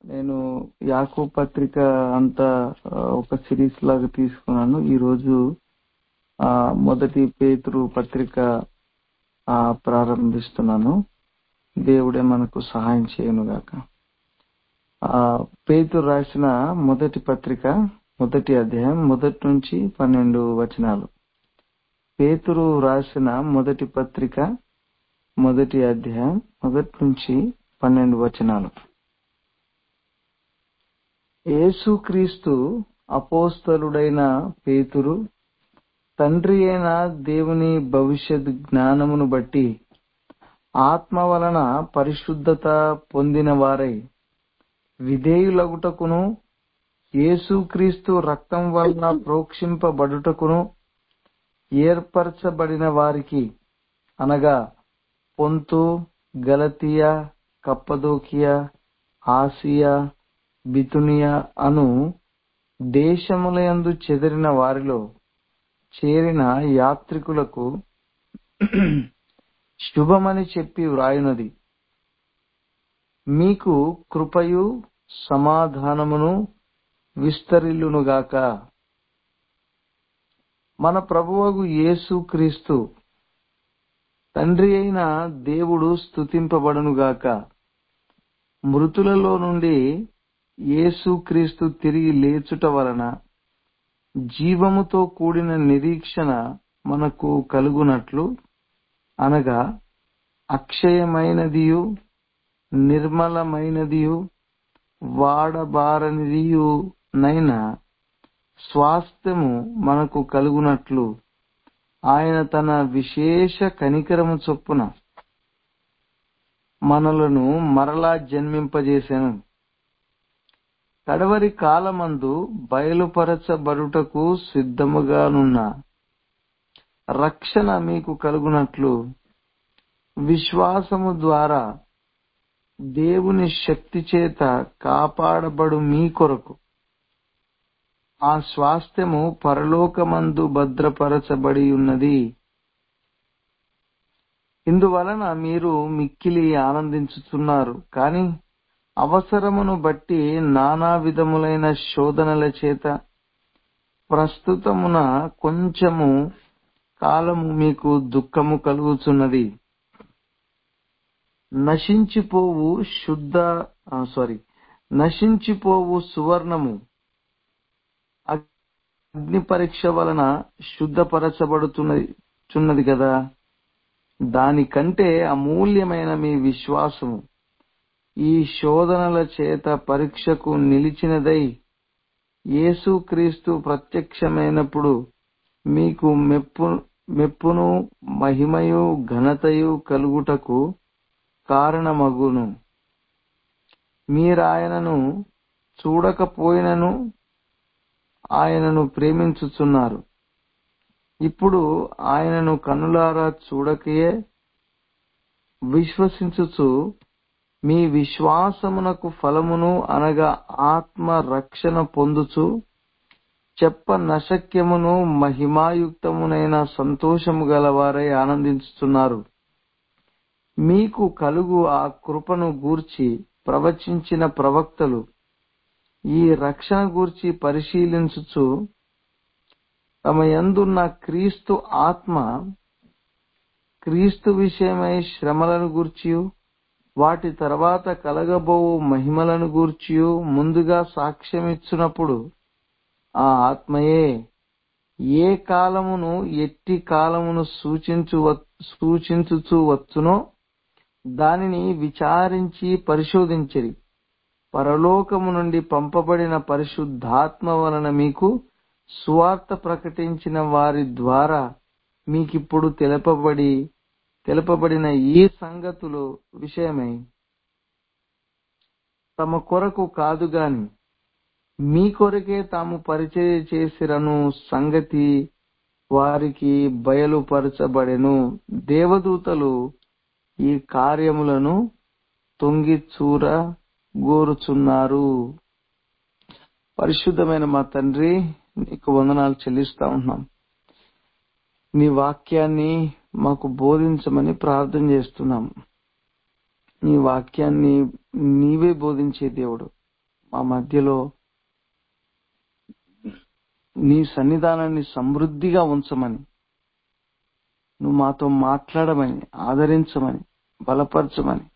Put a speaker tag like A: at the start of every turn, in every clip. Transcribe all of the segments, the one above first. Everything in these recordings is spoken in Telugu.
A: నేను యాకో పత్రిక అంతా ఆ, ఒక సిరీస్ లాగా తీసుకున్నాను ఈ రోజు ఆ మొదటి పేతురు పత్రిక ఆ ప్రారంభిస్తున్నాను దేవుడే మనకు సహాయం చేయను గాక ఆ పేతురు రాసిన మొదటి పత్రిక మొదటి అధ్యాయం మొదటి నుంచి పన్నెండు వచనాలు పేతురు రాసిన మొదటి పత్రిక మొదటి అధ్యాయం మొదటి నుంచి పన్నెండు వచనాలు యేసుక్రీస్తు అపోస్తలుడైన పేతురు తండ్రి అయిన దేవుని భవిష్యత్ జ్ఞానమును బట్టి ఆత్మ వలన పరిశుద్ధత పొందిన వారై విధేయులగుటకును యేసుక్రీస్తు రక్తం వలన ప్రోక్షింపబడుటకును ఏర్పరచబడిన వారికి అనగా పొంతు గలతీయ కప్పదోకియా ఆసియా బితునియా అను దేశములయందు చెదిరిన వారిలో చేరిన యాత్రికులకు శుభమని చెప్పి వ్రాయునది మీకు కృపయు సమాధానమును విస్తరిల్లునుగాక మన ప్రభువగు యేసు క్రీస్తు తండ్రి అయిన దేవుడు స్తుతింపబడునుగాక మృతులలో నుండి యేసుక్రీస్తు తిరిగి లేచుట వలన జీవముతో కూడిన నిరీక్షణ మనకు కలుగునట్లు అనగా అక్షయమైనదియు నిర్మలమైనదియు వాడబారనిదియు నైన స్వాస్థ్యము మనకు కలుగునట్లు ఆయన తన విశేష కనికరము చొప్పున మనలను మరలా జన్మింపజేసెను కడవరి కాలమందు బయలుపరచబడుటకు సిద్ధముగానున్న రక్షణ మీకు కలుగునట్లు విశ్వాసము ద్వారా దేవుని శక్తి చేత కాపాడబడు మీ కొరకు ఆ స్వాస్థ్యము పరలోకమందు భద్రపరచబడి ఉన్నది ఇందువలన మీరు మిక్కిలి ఆనందించుతున్నారు కాని అవసరమును బట్టి నానా విధములైన శోధనల చేత ప్రస్తుతమున కొంచెము కాలము మీకు దుఃఖము కలుగుతున్నది నశించిపోవు శుద్ధ సారీ నశించిపోవు సువర్ణము అగ్ని పరీక్ష వలన శుద్ధపరచబడుతున్నది చున్నది కదా దానికంటే అమూల్యమైన మీ విశ్వాసము ఈ శోధనల చేత పరీక్షకు నిలిచినదై యేసుక్రీస్తు ప్రత్యక్షమైనప్పుడు మీకు మెప్పు మెప్పును మహిమయు ఘనతయు కలుగుటకు కారణమగును మీరాయనను చూడకపోయినను ఆయనను ప్రేమించుచున్నారు ఇప్పుడు ఆయనను కనులారా చూడకయే విశ్వసించుచు మీ విశ్వాసమునకు ఫలమును అనగా ఆత్మ రక్షణ పొందుచు చెప్ప నశక్యమును మహిమాయుక్తమునైన సంతోషము గలవారై ఆనందించుతున్నారు మీకు కలుగు ఆ కృపను గూర్చి ప్రవచించిన ప్రవక్తలు ఈ రక్షణ గూర్చి పరిశీలించుచు తమ యందున్న క్రీస్తు ఆత్మ క్రీస్తు విషయమై శ్రమలను గూర్చియు వాటి తర్వాత కలగబోవు మహిమలను గూర్చియు ముందుగా సాక్ష్యమిచ్చినప్పుడు ఆ ఆత్మయే ఏ కాలమును ఎట్టి కాలమును సూచించు సూచించుచు వచ్చునో దానిని విచారించి పరిశోధించిరి పరలోకము నుండి పంపబడిన పరిశుద్ధాత్మ వలన మీకు సువార్త ప్రకటించిన వారి ద్వారా మీకిప్పుడు తెలుపబడి తెలుపబడిన ఈ సంగతులు విషయమై తమ కొరకు కాదు గాని మీ కొరకే తాము పరిచయ చేసిరను సంగతి వారికి బయలుపరచబడెను దేవదూతలు ఈ కార్యములను తొంగి చూర గోరుచున్నారు పరిశుద్ధమైన మా తండ్రి నీకు వందనాలు చెల్లిస్తా ఉన్నాం నీ వాక్యాన్ని మాకు బోధించమని ప్రార్థన చేస్తున్నాం నీ వాక్యాన్ని నీవే బోధించే దేవుడు మా మధ్యలో నీ సన్నిధానాన్ని సమృద్ధిగా ఉంచమని నువ్వు మాతో మాట్లాడమని ఆదరించమని బలపరచమని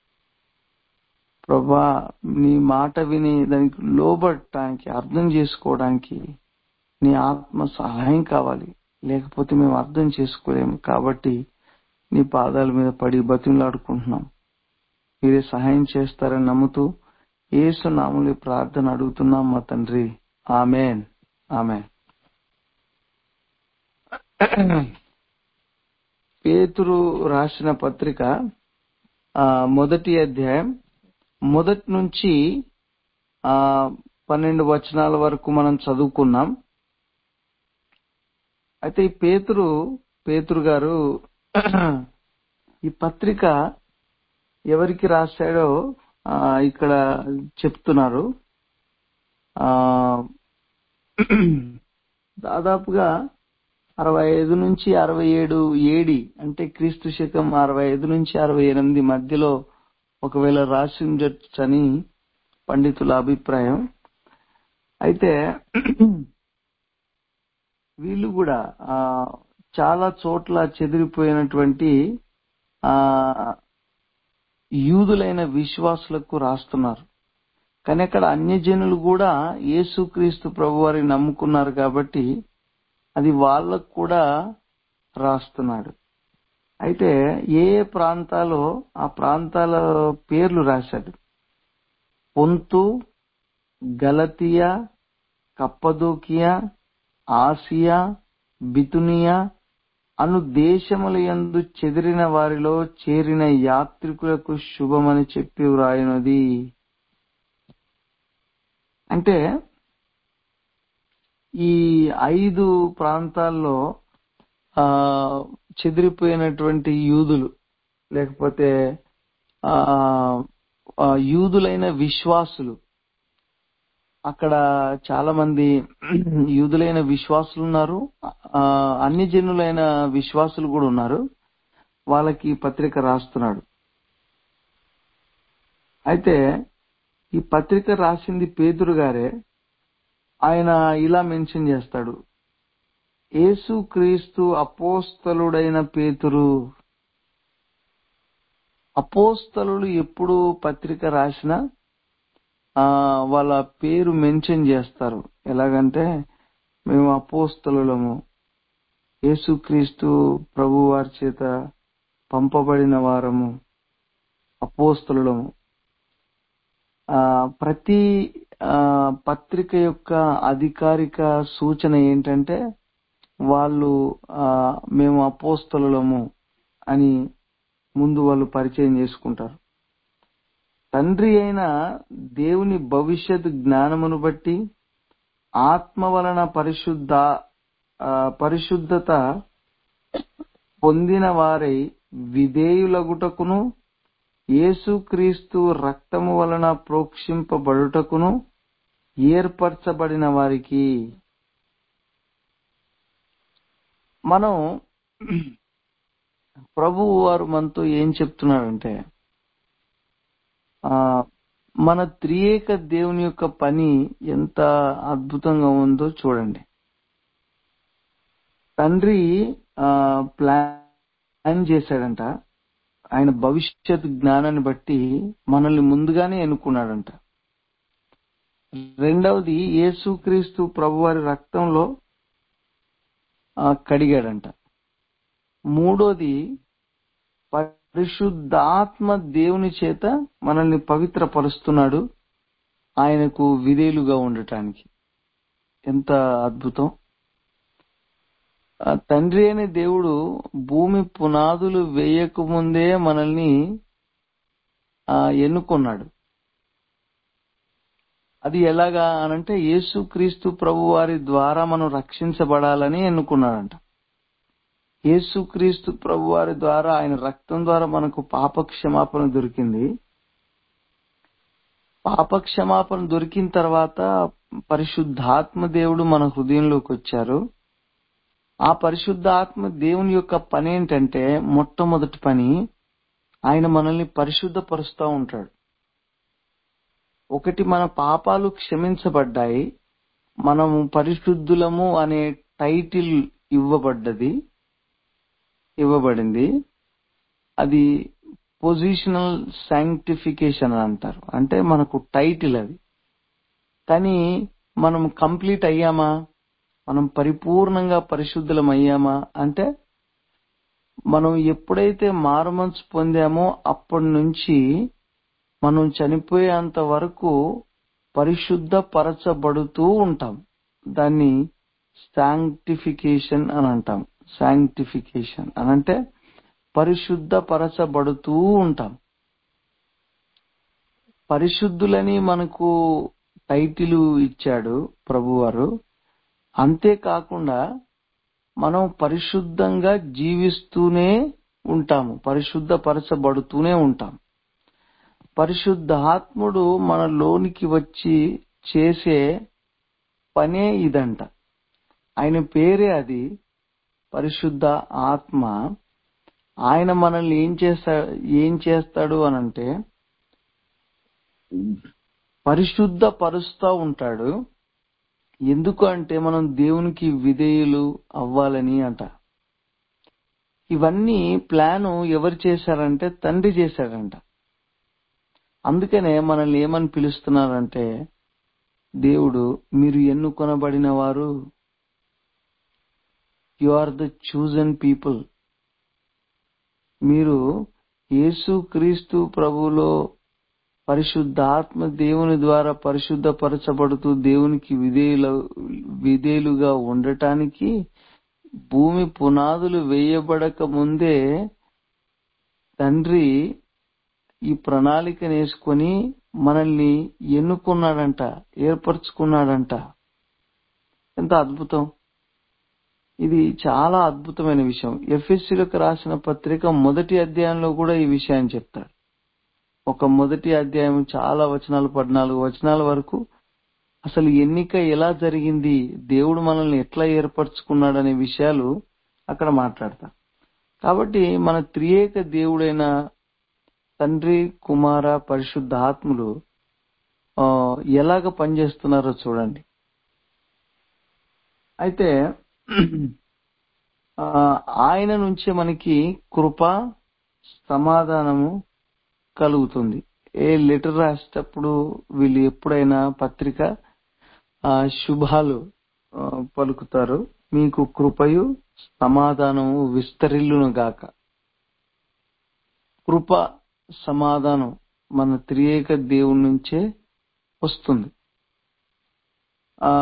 A: ప్రభా నీ మాట విని దానికి లోబడటానికి అర్థం చేసుకోవడానికి నీ ఆత్మ సహాయం కావాలి లేకపోతే మేము అర్థం చేసుకోలేము కాబట్టి నీ పాదాల మీద పడి బతిమలాడుకుంటున్నాం మీరే సహాయం చేస్తారని నమ్ముతూ ఏసు నాములు ప్రార్థన అడుగుతున్నాం మా తండ్రి ఆమెన్ ఆమెన్ పేతురు రాసిన పత్రిక ఆ మొదటి అధ్యాయం మొదటి నుంచి ఆ పన్నెండు వచనాల వరకు మనం చదువుకున్నాం అయితే ఈ పేతురు పేతురు గారు ఈ పత్రిక ఎవరికి రాశాడో ఆ, ఇక్కడ చెప్తున్నారు ఆ దాదాపుగా అరవై ఐదు నుంచి అరవై ఏడు ఏడి అంటే క్రీస్తు శకం అరవై ఐదు నుంచి అరవై ఎనిమిది మధ్యలో ఒకవేళ రాసి ఉండొచ్చని పండితుల అభిప్రాయం అయితే వీళ్ళు కూడా ఆ చాలా చోట్ల చెదిరిపోయినటువంటి ఆ యూదులైన విశ్వాసులకు రాస్తున్నారు కానీ అక్కడ అన్యజనులు కూడా యేసుక్రీస్తు ప్రభు వారిని నమ్ముకున్నారు కాబట్టి అది వాళ్ళకు కూడా రాస్తున్నాడు అయితే ఏ ఏ ప్రాంతాలో ఆ ప్రాంతాల పేర్లు రాశాడు పొంతు గలతియా కప్పదోకియా ఆసియా బితునియా అను దేశముల యందు చెదిరిన వారిలో చేరిన యాత్రికులకు శుభమని చెప్పి వ్రాయినది అంటే ఈ ఐదు ప్రాంతాల్లో ఆ చెదిరిపోయినటువంటి యూదులు లేకపోతే ఆ ఆ, యూదులైన విశ్వాసులు అక్కడ చాలా మంది యూదులైన విశ్వాసులు ఉన్నారు ఆ, అన్ని జనులైన విశ్వాసులు కూడా ఉన్నారు వాళ్ళకి ఈ పత్రిక రాస్తున్నాడు అయితే ఈ పత్రిక రాసింది పేతురు గారే ఆయన ఇలా మెన్షన్ చేస్తాడు యేసు క్రీస్తు అపోస్తలుడైన పేతురు అపోస్తలులు ఎప్పుడు పత్రిక రాసినా ఆ వాళ్ళ పేరు మెన్షన్ చేస్తారు ఎలాగంటే మేము అపోస్తలులము యేసుక్రీస్తు ప్రభు వారి చేత పంపబడిన వారము అపోస్తలులము ఆ ప్రతి ఆ పత్రిక యొక్క అధికారిక సూచన ఏంటంటే వాళ్ళు ఆ మేము అపోస్తలులము అని ముందు వాళ్ళు పరిచయం చేసుకుంటారు తండ్రి అయిన దేవుని భవిష్యత్ జ్ఞానమును బట్టి ఆత్మ వలన పరిశుద్ధ ఆ, పరిశుద్ధత పొందిన వారై విధేయులగుటకును యేసుక్రీస్తు రక్తము వలన ప్రోక్షింపబడుటకును ఏర్పరచబడిన వారికి మనం ప్రభువు వారు మనతో ఏం చెప్తున్నారంటే ఆ మన త్రియేక దేవుని యొక్క పని ఎంత అద్భుతంగా ఉందో చూడండి తండ్రి ఆ ప్లాన్ చేశాడంట ఆయన భవిష్యత్ జ్ఞానాన్ని బట్టి మనల్ని ముందుగానే ఎన్నుకున్నాడంట రెండవది యేసుక్రీస్తు ప్రభువారి రక్తంలో ఆ, కడిగాడంట మూడోది పరిశుద్ధాత్మ దేవుని చేత మనల్ని పవిత్రపరుస్తున్నాడు ఆయనకు విధేయులుగా ఉండటానికి ఎంత అద్భుతం ఆ తండ్రి అనే దేవుడు భూమి పునాదులు వేయక ముందే మనల్ని ఆ, ఎన్నుకున్నాడు అది ఎలాగా అనంటే యేసుక్రీస్తు ప్రభు వారి ద్వారా మనం రక్షించబడాలని ఎన్నుకున్నాడంట యేసుక్రీస్తు ప్రభు వారి ద్వారా ఆయన రక్తం ద్వారా మనకు పాప క్షమాపణ దొరికింది పాప క్షమాపణ దొరికిన తర్వాత పరిశుద్ధాత్మ దేవుడు మన హృదయంలోకి వచ్చారు ఆ పరిశుద్ధాత్మ దేవుని యొక్క పని ఏంటంటే మొట్టమొదటి పని ఆయన మనల్ని పరిశుద్ధపరుస్తూ ఉంటాడు ఒకటి మన పాపాలు క్షమించబడ్డాయి మనము పరిశుద్ధులము అనే టైటిల్ ఇవ్వబడ్డది ఇవ్వబడింది అది పొజిషనల్ శాంక్టిఫికేషన్ అని అంటారు అంటే మనకు టైటిల్ అది కానీ మనం కంప్లీట్ అయ్యామా మనం పరిపూర్ణంగా పరిశుద్ధులం అయ్యామా అంటే మనం ఎప్పుడైతే మారుమనసు పొందామో అప్పటి నుంచి మనం చనిపోయేంత వరకు పరిశుద్ధ పరచబడుతూ ఉంటాం దాన్ని శాంక్టిఫికేషన్ అని అంటాం శాంక్టిఫికేషన్ అని అంటే పరిశుద్ధ పరచబడుతూ ఉంటాం పరిశుద్ధులని మనకు టైటిల్ ఇచ్చాడు ప్రభువారు అంతేకాకుండా మనం పరిశుద్ధంగా జీవిస్తూనే ఉంటాము పరిశుద్ధ పరచబడుతూనే ఉంటాం పరిశుద్ధాత్ముడు మన లోనికి వచ్చి చేసే పనే ఇదంట ఆయన పేరే అది పరిశుద్ధ ఆత్మ ఆయన మనల్ని ఏం చేస్తా ఏం చేస్తాడు అనంటే పరిశుద్ధ పరుస్తా ఉంటాడు ఎందుకు అంటే మనం దేవునికి విధేయులు అవ్వాలని అంట ఇవన్నీ ప్లాను ఎవరు చేశారంటే తండ్రి చేశాడంట అందుకనే మనల్ని ఏమని పిలుస్తున్నారంటే దేవుడు మీరు ఎన్నుకొనబడిన వారు you are the chosen people మీరు యేసు క్రీస్తు ప్రభులో పరిశుద్ధాత్మ దేవుని ద్వారా పరిశుద్ధపరచబడుతూ దేవునికి విధేయుల విధేయులుగా ఉండటానికి భూమి పునాదులు వేయబడక ముందే తండ్రి ఈ ప్రణాళిక నేసుకొని మనల్ని ఎన్నుకున్నాడంట ఏర్పరచుకున్నాడంట ఎంత అద్భుతం ఇది చాలా అద్భుతమైన విషయం ఎఫ్ఎస్సీలకు రాసిన పత్రిక మొదటి అధ్యాయంలో కూడా ఈ విషయాన్ని చెప్తాడు ఒక మొదటి అధ్యాయం చాలా వచనాలు పద్నాలుగు వచనాల వరకు అసలు ఎన్నిక ఎలా జరిగింది దేవుడు మనల్ని ఎట్లా ఏర్పరచుకున్నాడనే విషయాలు అక్కడ మాట్లాడతారు కాబట్టి మన త్రియేక దేవుడైన తండ్రి కుమార పరిశుద్ధ ఆత్ములు ఆ, ఎలాగ పనిచేస్తున్నారో చూడండి అయితే ఆ, ఆయన నుంచే మనకి కృప సమాధానము కలుగుతుంది ఏ లెటర్ రాసేటప్పుడు వీళ్ళు ఎప్పుడైనా పత్రిక ఆ, శుభాలు ఆ, పలుకుతారు మీకు కృపయు సమాధానము విస్తరిల్లును గాక కృప సమాధానం మన త్రియేక దేవుడి నుంచే వస్తుంది ఆ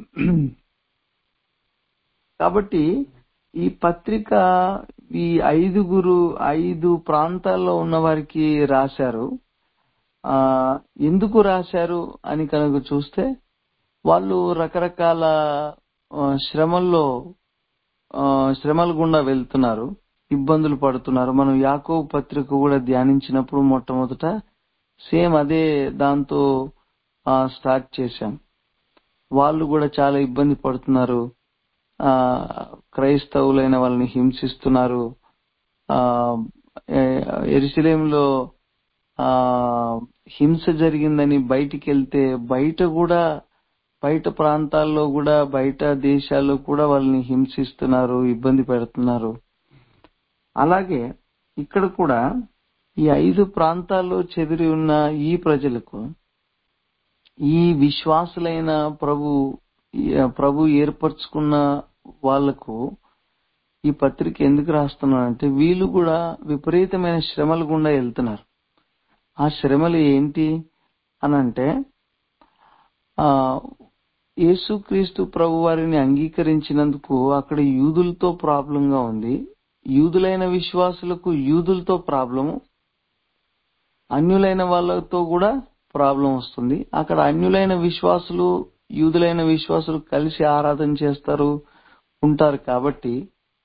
A: కాబట్టి ఈ పత్రిక ఈ ఐదుగురు ఐదు ప్రాంతాల్లో ఉన్న వారికి రాశారు ఆ ఎందుకు రాశారు అని కనుక చూస్తే వాళ్ళు రకరకాల ఆ, శ్రమల్లో ఆ, శ్రమల గుండా వెళ్తున్నారు ఇబ్బందులు పడుతున్నారు మనం యాకోబు పత్రిక కూడా ధ్యానించినప్పుడు మొట్టమొదట సేమ్ అదే దాంతో ఆ, స్టార్ట్ చేశాం వాళ్ళు కూడా చాలా ఇబ్బంది పడుతున్నారు ఆ క్రైస్తవులైన వాళ్ళని హింసిస్తున్నారు ఆ ఎరుసలేంలో ఆ హింస జరిగిందని బయటికి వెళ్తే బయట కూడా బయట ప్రాంతాల్లో కూడా బయట దేశాల్లో కూడా వాళ్ళని హింసిస్తున్నారు ఇబ్బంది పెడుతున్నారు అలాగే ఇక్కడ కూడా ఈ ఐదు ప్రాంతాల్లో చెదిరి ఉన్న ఈ ప్రజలకు ఈ విశ్వాసులైన ప్రభు ఈ ప్రభు ఏర్పరచుకున్న వాళ్లకు ఈ పత్రిక ఎందుకు రాస్తున్నానంటే వీళ్ళు కూడా విపరీతమైన శ్రమల గుండా వెళ్తున్నారు ఆ శ్రమలు ఏంటి అని అంటే ఆ యేసుక్రీస్తు ప్రభు వారిని అంగీకరించినందుకు అక్కడ యూదులతో ప్రాబ్లంగా ఉంది యూదులైన విశ్వాసులకు యూదులతో ప్రాబ్లము అన్యులైన వాళ్ళతో కూడా ప్రాబ్లం వస్తుంది అక్కడ అన్యులైన విశ్వాసులు యూదులైన విశ్వాసులు కలిసి ఆరాధన చేస్తారు ఉంటారు కాబట్టి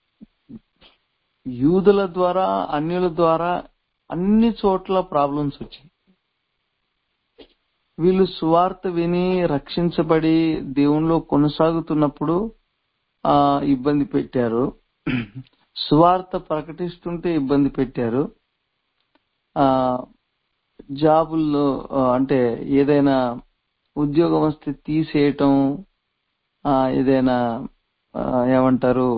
A: యూదుల ద్వారా అన్యుల ద్వారా అన్ని చోట్ల ప్రాబ్లమ్స్ వచ్చాయి వీళ్ళు సువార్త విని రక్షించబడి దేవునిలో కొనసాగుతున్నప్పుడు ఆ ఇబ్బంది పెట్టారు సువార్త ప్రకటిస్తుంటే ఇబ్బంది పెట్టారు ఆ జాబుల్లో ఆ, అంటే ఏదైనా ఉద్యోగం వస్తే తీసేయటం ఆ, ఏదైనా ఆ, ఏమంటారు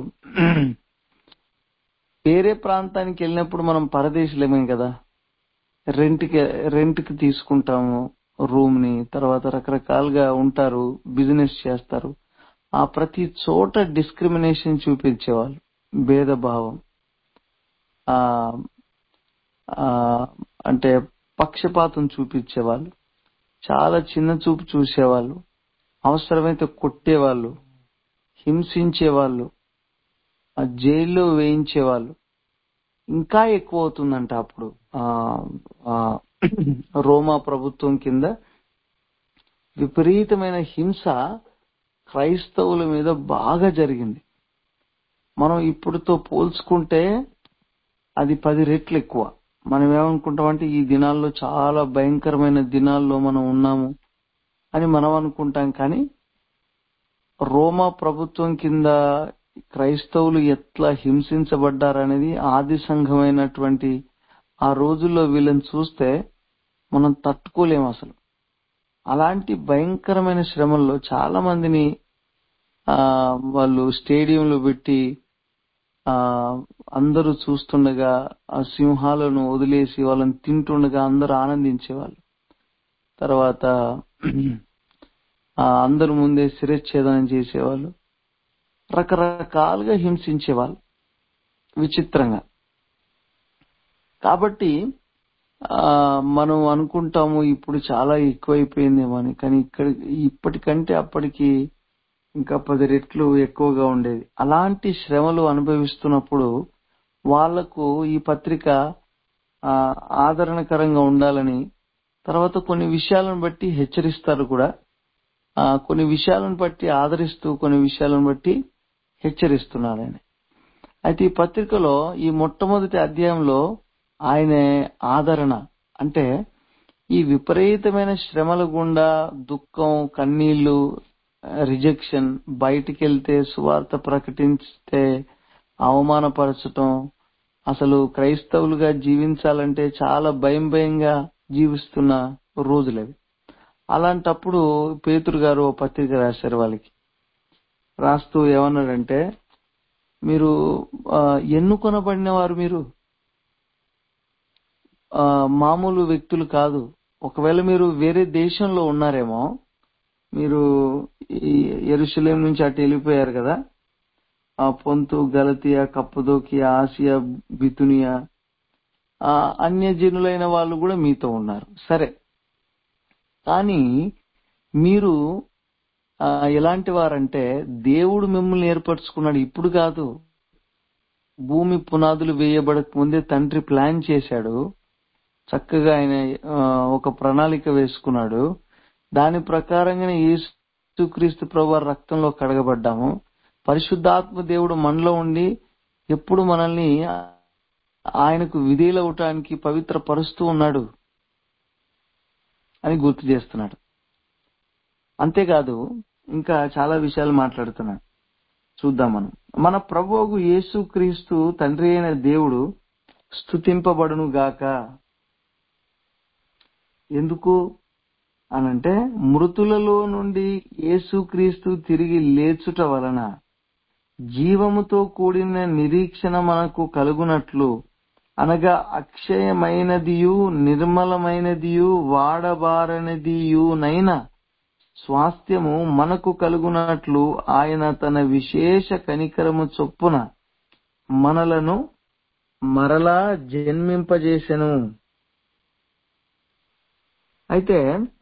A: వేరే ప్రాంతానికి వెళ్ళినప్పుడు మనం పరదేశులేమే కదా రెంట్కి రెంట్కి తీసుకుంటాము రూమ్ ని తర్వాత రకరకాలుగా ఉంటారు బిజినెస్ చేస్తారు ఆ ప్రతి చోట డిస్క్రిమినేషన్ చూపించేవాళ్ళు భేదభావం ఆ ఆ, అంటే పక్షపాతం చూపించేవాళ్ళు చాలా చిన్న చూపు చూసేవాళ్ళు అవసరమైతే కొట్టేవాళ్ళు హింసించేవాళ్ళు ఆ జైల్లో వేయించేవాళ్ళు ఇంకా ఎక్కువ అవుతుందంట అప్పుడు ఆ ఆ, రోమా ప్రభుత్వం కింద విపరీతమైన హింస క్రైస్తవుల మీద బాగా జరిగింది మనం ఇప్పుడుతో పోల్చుకుంటే అది పది రెట్లు ఎక్కువ మనం ఏమనుకుంటామంటే ఈ దినాల్లో చాలా భయంకరమైన దినాల్లో మనం ఉన్నాము అని మనం అనుకుంటాం కానీ రోమా ప్రభుత్వం కింద క్రైస్తవులు ఎట్లా హింసించబడ్డారనేది ఆది సంఘమైనటువంటి ఆ రోజుల్లో వీళ్ళని చూస్తే మనం తట్టుకోలేము అసలు అలాంటి భయంకరమైన శ్రమల్లో చాలా మందిని ఆ వాళ్ళు స్టేడియంలో పెట్టి ఆ అందరూ చూస్తుండగా ఆ సింహాలను వదిలేసి వాళ్ళని తింటుండగా అందరూ ఆనందించేవాళ్ళు తర్వాత ఆ అందరి ముందే శిరచ్ఛేదనం చేసేవాళ్ళు రకరకాలుగా హింసించేవాళ్ళు విచిత్రంగా కాబట్టి ఆ మనం అనుకుంటాము ఇప్పుడు చాలా ఎక్కువైపోయిందేమో అని కానీ ఇక్కడ ఇప్పటికంటే అప్పటికి ఇంకా పది రెట్లు ఎక్కువగా ఉండేది అలాంటి శ్రమలు అనుభవిస్తున్నప్పుడు వాళ్లకు ఈ పత్రిక ఆ, ఆదరణకరంగా ఉండాలని తర్వాత కొన్ని విషయాలను బట్టి హెచ్చరిస్తారు కూడా ఆ, కొన్ని విషయాలను బట్టి ఆదరిస్తూ కొన్ని విషయాలను బట్టి హెచ్చరిస్తున్నాడు ఆయన అయితే ఈ పత్రికలో ఈ మొట్టమొదటి అధ్యాయంలో ఆయన ఆదరణ అంటే ఈ విపరీతమైన శ్రమల గుండా దుఃఖం కన్నీళ్లు రిజెక్షన్ బయటికి వెళ్తే సువార్త ప్రకటిస్తే అవమానపరచటం అసలు క్రైస్తవులుగా జీవించాలంటే చాలా భయం భయంగా జీవిస్తున్న రోజులవి అలాంటప్పుడు పేతురు గారు ఓ పత్రిక రాశారు వాళ్ళకి రాస్తూ ఏమన్నాడంటే మీరు ఆ, ఎన్నుకొనబడిన వారు మీరు ఆ, మామూలు వ్యక్తులు కాదు ఒకవేళ మీరు వేరే దేశంలో ఉన్నారేమో మీరు ఈ ఎరుసలేం నుంచి అటు వెళ్ళిపోయారు కదా ఆ పొంతు గలతియా కప్పదోకియా ఆసియా బితునియా ఆ అన్యజనులైన వాళ్ళు కూడా మీతో ఉన్నారు సరే కానీ మీరు ఆ, ఎలాంటి వారంటే దేవుడు మిమ్మల్ని ఏర్పరచుకున్నాడు ఇప్పుడు కాదు భూమి పునాదులు వేయబడక ముందే తండ్రి ప్లాన్ చేశాడు చక్కగా ఆయన ఆ, ఒక ప్రణాళిక వేసుకున్నాడు దాని ప్రకారంగానే యేసుక్రీస్తు ప్రభు వారి రక్తంలో కడగబడ్డాము పరిశుద్ధాత్మ దేవుడు మనలో ఉండి ఎప్పుడు మనల్ని ఆయనకు విధేయులవటానికి పవిత్ర పరుస్తూ ఉన్నాడు అని గుర్తు చేస్తున్నాడు అంతేకాదు ఇంకా చాలా విషయాలు మాట్లాడుతున్నాడు చూద్దాం మనం మన ప్రభువుకు యేసుక్రీస్తు తండ్రి అయిన దేవుడు స్తుతింపబడును గాక ఎందుకు అనంటే మృతులలో నుండి యేసుక్రీస్తు తిరిగి లేచుట వలన జీవముతో కూడిన నిరీక్షణ మనకు కలుగునట్లు అనగా అక్షయమైనదియు నిర్మలమైనదియు వాడబారనిదియునైన స్వాస్థ్యము మనకు కలుగునట్లు ఆయన తన విశేష కనికరము చొప్పున మనలను మరలా జన్మింపజేసెను అయితే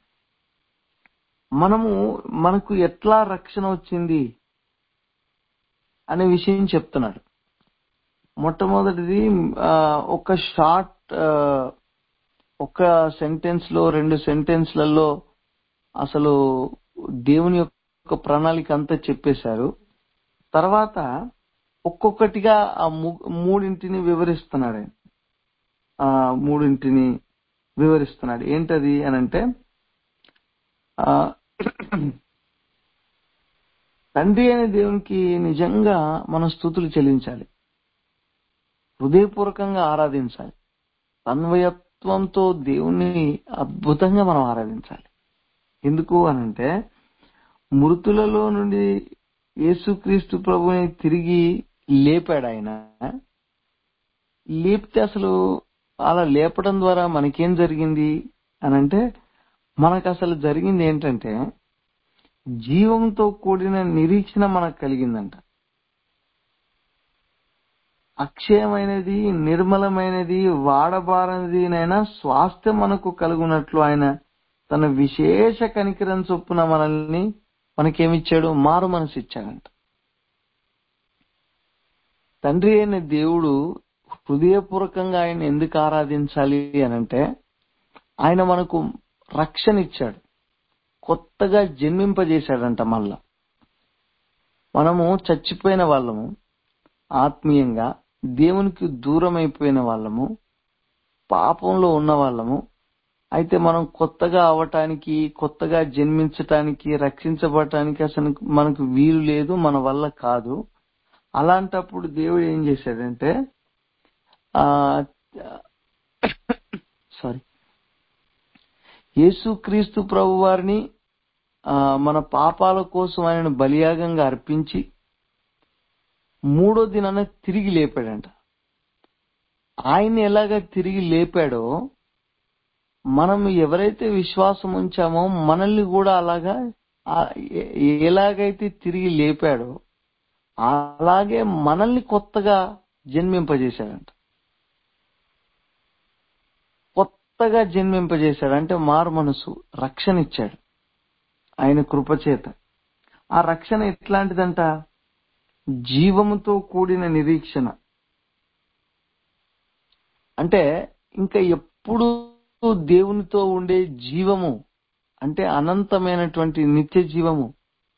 A: మనము మనకు ఎట్లా రక్షణ వచ్చింది అనే విషయం చెప్తున్నాడు మొట్టమొదటిది ఆ, ఒక షార్ట్ ఆ, ఒక సెంటెన్స్ లో రెండు సెంటెన్స్లలో అసలు దేవుని యొక్క ప్రణాళిక అంతా చెప్పేశారు తర్వాత ఒక్కొక్కటిగా ఆ ము- మూడింటిని వివరిస్తున్నాడు ఆయన ఆ మూడింటిని వివరిస్తున్నాడు ఏంటది అని అంటే ఆ, తండ్రి అనే దేవునికి నిజంగా మనం స్థుతులు చెల్లించాలి హృదయపూర్వకంగా ఆరాధించాలి తన్వయ తత్వంతో దేవుణ్ణి అద్భుతంగా మనం ఆరాధించాలి ఎందుకు అనంటే మృతులలో నుండి యేసుక్రీస్తు ప్రభుని తిరిగి లేపాడు ఆయన లేపితే అసలు అలా లేపడం ద్వారా మనకేం జరిగింది అనంటే మనకు అసలు జరిగింది ఏంటంటే జీవంతో కూడిన నిరీక్షణ మనకు కలిగిందంట అక్షయమైనది నిర్మలమైనది వాడబారనిదినైనా స్వాస్థ్యం మనకు కలుగునట్లు ఆయన తన విశేష కనికరం చొప్పున మనల్ని మనకేమిచ్చాడు మారు మనసు ఇచ్చాడంట తండ్రి అయిన దేవుడు హృదయపూర్వకంగా ఆయన ఎందుకు ఆరాధించాలి అనంటే ఆయన మనకు రక్షణ ఇచ్చాడు కొత్తగా జన్మింపజేశాడంట మళ్ళా మనము చచ్చిపోయిన వాళ్ళము ఆత్మీయంగా దేవునికి దూరం అయిపోయిన వాళ్ళము పాపంలో ఉన్న వాళ్ళము అయితే మనం కొత్తగా అవటానికి కొత్తగా జన్మించటానికి రక్షించబడటానికి అసలు మనకు వీలు లేదు మన వల్ల కాదు అలాంటప్పుడు దేవుడు ఏం చేశాడంటే ఆ సారీ యేసుక్రీస్తు ప్రభు వారిని ఆ, మన పాపాల కోసం ఆయనను బలియాగంగా అర్పించి మూడో దినాన తిరిగి లేపాడంట ఆయన ఎలాగ తిరిగి లేపాడో మనం ఎవరైతే విశ్వాసం ఉంచామో మనల్ని కూడా అలాగా ఆ, ఎ- ఎలాగైతే తిరిగి లేపాడో అలాగే మనల్ని కొత్తగా జన్మింపజేశాడంట కొత్తగా జన్మింపజేశాడు అంటే మారు మనసు రక్షణ ఇచ్చాడు ఆయన కృపచేత ఆ రక్షణ ఎట్లాంటిదంట జీవముతో కూడిన నిరీక్షణ అంటే ఇంకా ఎప్పుడు దేవునితో ఉండే జీవము అంటే అనంతమైనటువంటి నిత్య జీవము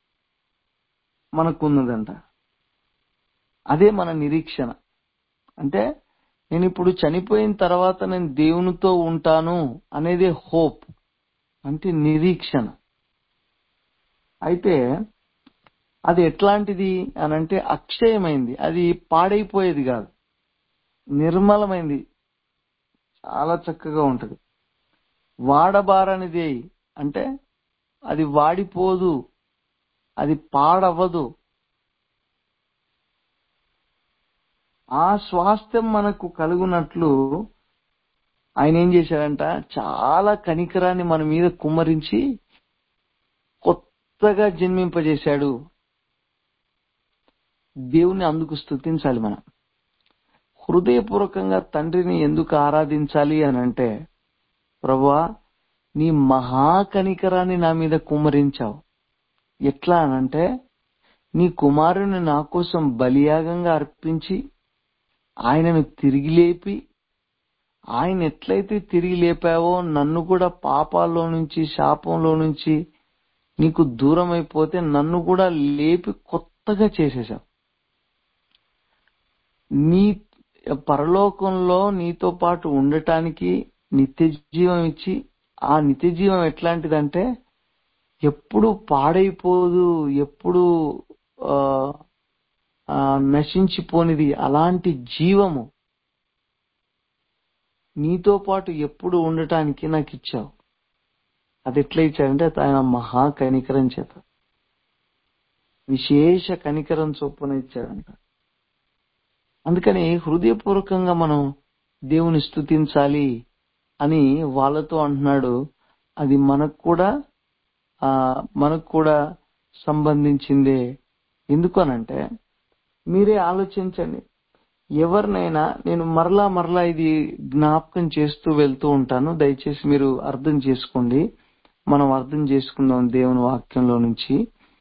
A: మనకున్నదంట అదే మన నిరీక్షణ అంటే నేను ఇప్పుడు చనిపోయిన తర్వాత నేను దేవునితో ఉంటాను అనేదే హోప్ అంటే నిరీక్షణ అయితే అది ఎట్లాంటిది అని అంటే అక్షయమైంది అది పాడైపోయేది కాదు నిర్మలమైంది చాలా చక్కగా ఉంటది వాడబారనిది అంటే అది వాడిపోదు అది పాడవదు ఆ స్వాస్థ్యం మనకు కలుగునట్లు ఆయన ఏం చేశాడంట చాలా కనికరాన్ని మన మీద కుమ్మరించి కొత్తగా జన్మింపజేశాడు దేవుని అందుకు స్తుతించాలి మనం హృదయపూర్వకంగా తండ్రిని ఎందుకు ఆరాధించాలి అని అంటే ప్రభా నీ మహాకనికరాన్ని నా మీద కుమ్మరించావు ఎట్లా అనంటే నీ కుమారుని నా కోసం బలియాగంగా అర్పించి ఆయనను తిరిగి లేపి ఆయన ఎట్లయితే తిరిగి లేపావో నన్ను కూడా పాపాల్లో నుంచి శాపంలో నుంచి నీకు దూరం అయిపోతే నన్ను కూడా లేపి కొత్తగా చేసేసావు నీ పరలోకంలో నీతో పాటు ఉండటానికి నిత్య జీవం ఇచ్చి ఆ నిత్య జీవం ఎట్లాంటిదంటే ఎప్పుడు పాడైపోదు ఎప్పుడు ఆ, ఆ, నశించిపోనిది అలాంటి జీవము నీతో పాటు ఎప్పుడు ఉండటానికి నాకు ఇచ్చావు అది ఎట్లా ఇచ్చాడంటే ఆయన మహా కనికరం చేత విశేష కనికరం చొప్పున ఇచ్చాడంట అందుకని హృదయపూర్వకంగా మనం దేవుని స్తుతించాలి అని వాళ్ళతో అంటున్నాడు అది మనకు కూడా ఆ మనకు కూడా సంబంధించిందే ఎందుకనంటే మీరే ఆలోచించండి ఎవరినైనా నేను మరలా మరలా ఇది జ్ఞాపకం చేస్తూ వెళ్తూ ఉంటాను దయచేసి మీరు అర్థం చేసుకోండి మనం అర్థం చేసుకుందాం దేవుని వాక్యంలో నుంచి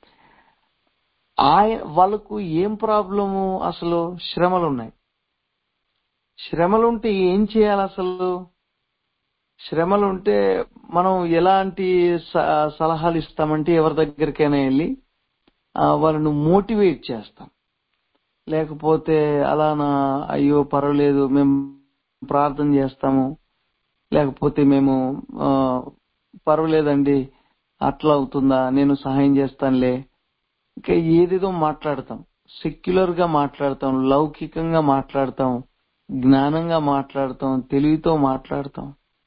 A: ఆయన వాళ్ళకు ఏం ప్రాబ్లము అసలు శ్రమలు ఉన్నాయి శ్రమలుంటే ఏం చేయాలి అసలు శ్రమలుంటే మనం ఎలాంటి స- సలహాలు ఇస్తామంటే ఎవరి దగ్గరికైనా వెళ్ళి ఆ, వాళ్ళను మోటివేట్ చేస్తాం లేకపోతే అలానా అయ్యో పర్వాలేదు మేము ప్రార్థన చేస్తాము లేకపోతే మేము ఆ, పర్వాలేదండి అట్లా అవుతుందా నేను సహాయం చేస్తానులే ఇంకా ఏదేదో మాట్లాడతాం సెక్యులర్ గా మాట్లాడతాం లౌకికంగా మాట్లాడతాం జ్ఞానంగా మాట్లాడతాం తెలివితో మాట్లాడతాం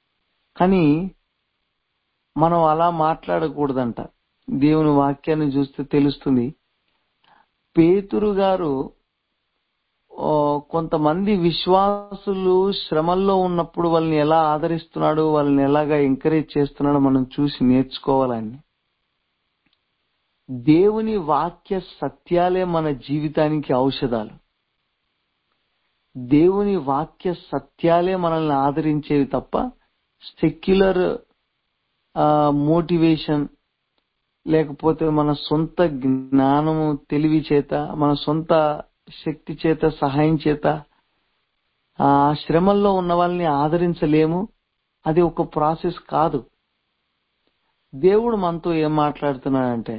A: కానీ మనం అలా మాట్లాడకూడదంట దేవుని వాక్యాన్ని చూస్తే తెలుస్తుంది పేతురు గారు ఆ, కొంతమంది విశ్వాసులు శ్రమల్లో ఉన్నప్పుడు వాళ్ళని ఎలా ఆదరిస్తున్నాడు వాళ్ళని ఎలాగా ఎంకరేజ్ చేస్తున్నాడో మనం చూసి నేర్చుకోవాలని దేవుని వాక్య సత్యాలే మన జీవితానికి ఔషధాలు దేవుని వాక్య సత్యాలే మనల్ని ఆదరించేవి తప్ప సెక్యులర్ మోటివేషన్ లేకపోతే మన సొంత జ్ఞానము తెలివి చేత మన సొంత శక్తి చేత సహాయం చేత ఆ శ్రమల్లో ఉన్న వాళ్ళని ఆదరించలేము అది ఒక ప్రాసెస్ కాదు దేవుడు మనతో ఏం మాట్లాడుతున్నాడంటే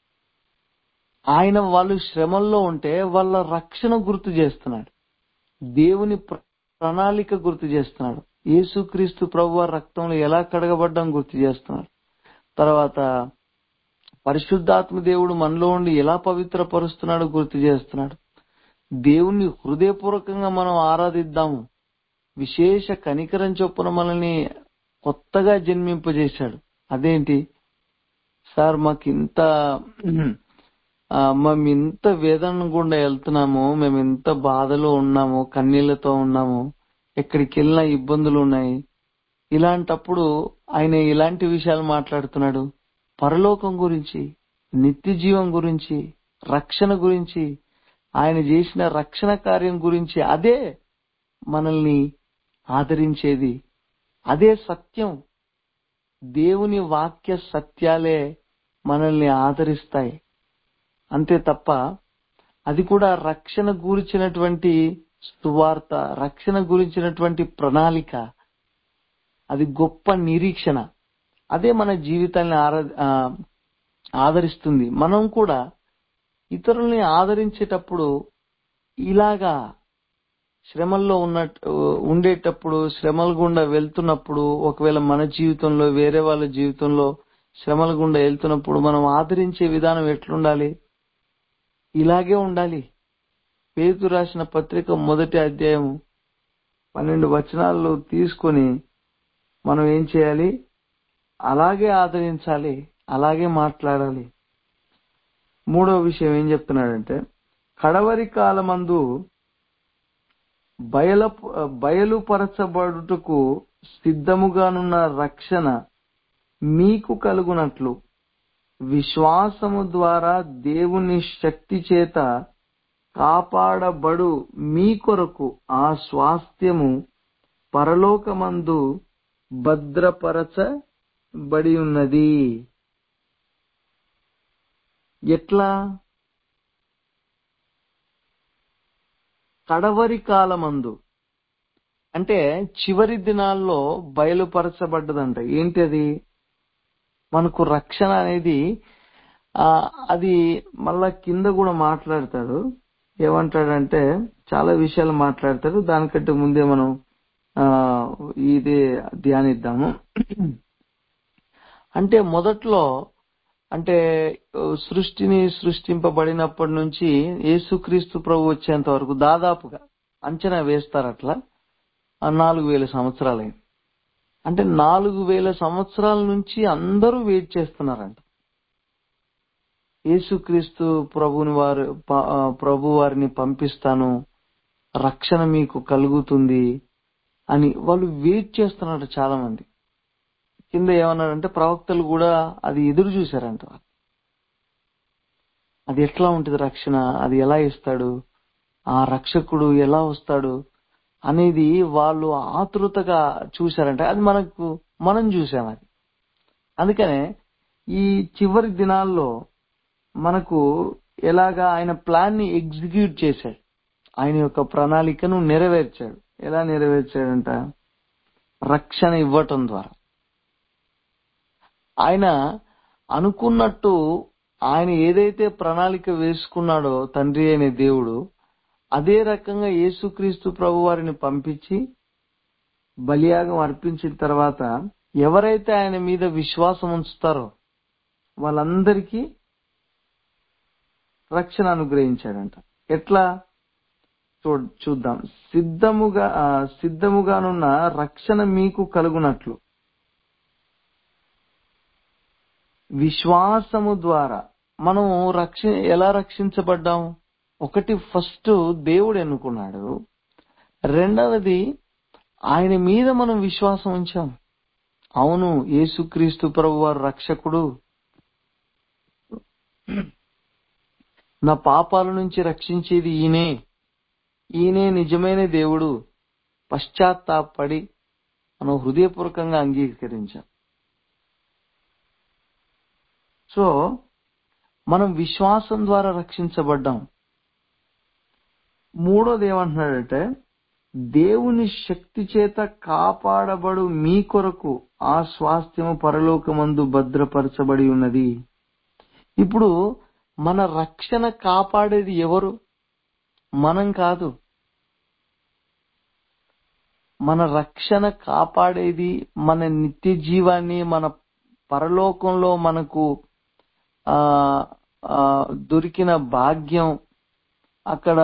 A: ఆయన వాళ్ళు శ్రమల్లో ఉంటే వాళ్ళ రక్షణ గుర్తు చేస్తున్నాడు దేవుని ప్ర- ప్రణాళిక గుర్తు చేస్తున్నాడు యేసుక్రీస్తు ప్రభు వారి రక్తంలో ఎలా కడగబడ్డం గుర్తు చేస్తున్నాడు తర్వాత పరిశుద్ధాత్మ దేవుడు మనలో ఉండి ఎలా పవిత్రపరుస్తున్నాడు గుర్తు చేస్తున్నాడు దేవుణ్ణి హృదయపూర్వకంగా మనం ఆరాధిద్దాము విశేష కనికరం చొప్పున మనల్ని కొత్తగా జన్మింపజేశాడు అదేంటి సార్ మాకు ఇంత ఆ, మేము ఇంత వేదన గుండా వెళ్తున్నాము మేము ఇంత బాధలో ఉన్నాము కన్నీళ్లతో ఉన్నాము ఎక్కడికి వెళ్ళినా ఇబ్బందులు ఉన్నాయి ఇలాంటప్పుడు ఆయన ఇలాంటి విషయాలు మాట్లాడుతున్నాడు పరలోకం గురించి నిత్య జీవం గురించి రక్షణ గురించి ఆయన చేసిన రక్షణ కార్యం గురించి అదే మనల్ని ఆదరించేది అదే సత్యం దేవుని వాక్య సత్యాలే మనల్ని ఆదరిస్తాయి అంతే తప్ప అది కూడా రక్షణ గురించినటువంటి సువార్త రక్షణ గురించినటువంటి ప్రణాళిక అది గొప్ప నిరీక్షణ అదే మన జీవితాన్ని ఆరా- ఆ, ఆదరిస్తుంది మనం కూడా ఇతరుల్ని ఆదరించేటప్పుడు ఇలాగా శ్రమల్లో ఉన్నట్టు ఉండేటప్పుడు శ్రమల గుండా వెళ్తున్నప్పుడు ఒకవేళ మన జీవితంలో వేరే వాళ్ళ జీవితంలో శ్రమల గుండా వెళ్తున్నప్పుడు మనం ఆదరించే విధానం ఎట్లుండాలి ఇలాగే ఉండాలి పేతు రాసిన పత్రిక మొదటి అధ్యాయం పన్నెండు వచనాలు తీసుకొని మనం ఏం చేయాలి అలాగే ఆదరించాలి అలాగే మాట్లాడాలి మూడో విషయం ఏం చెప్తున్నాడంటే కడవరి కాలమందు బయల బయలుపరచబడుటకు సిద్ధముగానున్న రక్షణ మీకు కలుగునట్లు విశ్వాసము ద్వారా దేవుని శక్తి చేత కాపాడబడు మీ కొరకు ఆ స్వాస్థ్యము పరలోకమందు భద్రపరచబడి ఉన్నది ఎట్లా కడవరి కాలమందు అంటే చివరి దినాల్లో బయలుపరచబడ్డదంట ఏంటి అది మనకు రక్షణ అనేది ఆ అది మళ్ళా కింద కూడా మాట్లాడతాడు ఏమంటాడంటే చాలా విషయాలు మాట్లాడతాడు దానికంటే ముందే మనం ఆ ఇది ధ్యానిద్దాము అంటే మొదట్లో అంటే సృష్టిని సృష్టింపబడినప్పటి నుంచి యేసుక్రీస్తు ప్రభు వచ్చేంత వరకు దాదాపుగా అంచనా వేస్తారు అట్లా ఆ నాలుగు వేల సంవత్సరాలైంది అంటే నాలుగు వేల సంవత్సరాల నుంచి అందరూ వెయిట్ చేస్తున్నారంట యేసుక్రీస్తు ప్రభుని వారు ప- ఆ, ప్రభు వారిని పంపిస్తాను రక్షణ మీకు కలుగుతుంది అని వాళ్ళు వెయిట్ చేస్తున్నారు చాలా మంది కింద ఏమన్నారంటే ప్రవక్తలు కూడా అది ఎదురు చూశారంట అది ఎట్లా ఉంటుంది రక్షణ అది ఎలా ఇస్తాడు ఆ రక్షకుడు ఎలా వస్తాడు అనేది వాళ్ళు ఆతృతగా చూశారంట అది మనకు మనం చూసాం అది అందుకనే ఈ చివరి దినాల్లో మనకు ఎలాగా ఆయన ప్లాన్ ని ఎగ్జిక్యూట్ చేశాడు ఆయన యొక్క ప్రణాళికను నెరవేర్చాడు ఎలా నెరవేర్చాడంట రక్షణ ఇవ్వటం ద్వారా ఆయన అనుకున్నట్టు ఆయన ఏదైతే ప్రణాళిక వేసుకున్నాడో తండ్రి అనే దేవుడు అదే రకంగా యేసుక్రీస్తు ప్రభు వారిని పంపించి బలియాగం అర్పించిన తర్వాత ఎవరైతే ఆయన మీద విశ్వాసం ఉంచుతారో వాళ్ళందరికీ రక్షణ అనుగ్రహించాడంట ఎట్లా చూ చూద్దాం సిద్ధముగా ఆ, సిద్ధముగానున్న రక్షణ మీకు కలుగునట్లు విశ్వాసము ద్వారా మనం రక్ష ఎలా రక్షించబడ్డాం ఒకటి ఫస్ట్ దేవుడు ఎన్నుకున్నాడు రెండవది ఆయన మీద మనం విశ్వాసం ఉంచాం అవును యేసుక్రీస్తు ప్రభు వారు రక్షకుడు నా పాపాల నుంచి రక్షించేది ఈయనే ఈయనే నిజమైన దేవుడు పశ్చాత్తాపడి మనం హృదయపూర్వకంగా అంగీకరించాం సో మనం విశ్వాసం ద్వారా రక్షించబడ్డాం మూడోది ఏమంటున్నాడంటే దేవుని శక్తి చేత కాపాడబడు మీ కొరకు ఆ స్వాస్థ్యము పరలోకమందు భద్రపరచబడి ఉన్నది ఇప్పుడు మన రక్షణ కాపాడేది ఎవరు మనం కాదు మన రక్షణ కాపాడేది మన నిత్య జీవాన్ని మన పరలోకంలో మనకు ఆ ఆ, దొరికిన భాగ్యం అక్కడ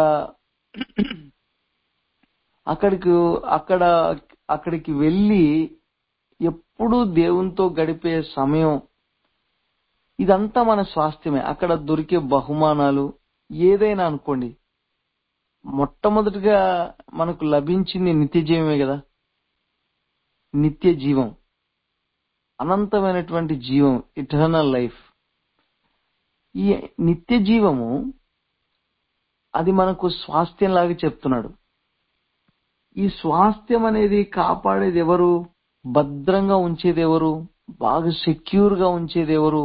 A: అక్కడికి అక్కడ అక్కడికి వెళ్ళి ఎప్పుడూ దేవునితో గడిపే సమయం ఇదంతా మన స్వాస్థ్యమే అక్కడ దొరికే బహుమానాలు ఏదైనా అనుకోండి మొట్టమొదటిగా మనకు లభించింది నిత్య జీవమే కదా నిత్య జీవం అనంతమైనటువంటి జీవం ఇటర్నల్ లైఫ్ ఈ నిత్య జీవము అది మనకు స్వాస్థ్యం లాగా చెప్తున్నాడు ఈ స్వాస్థ్యం అనేది కాపాడేది ఎవరు భద్రంగా ఉంచేది ఎవరు బాగా సెక్యూర్ గా ఉంచేది ఎవరు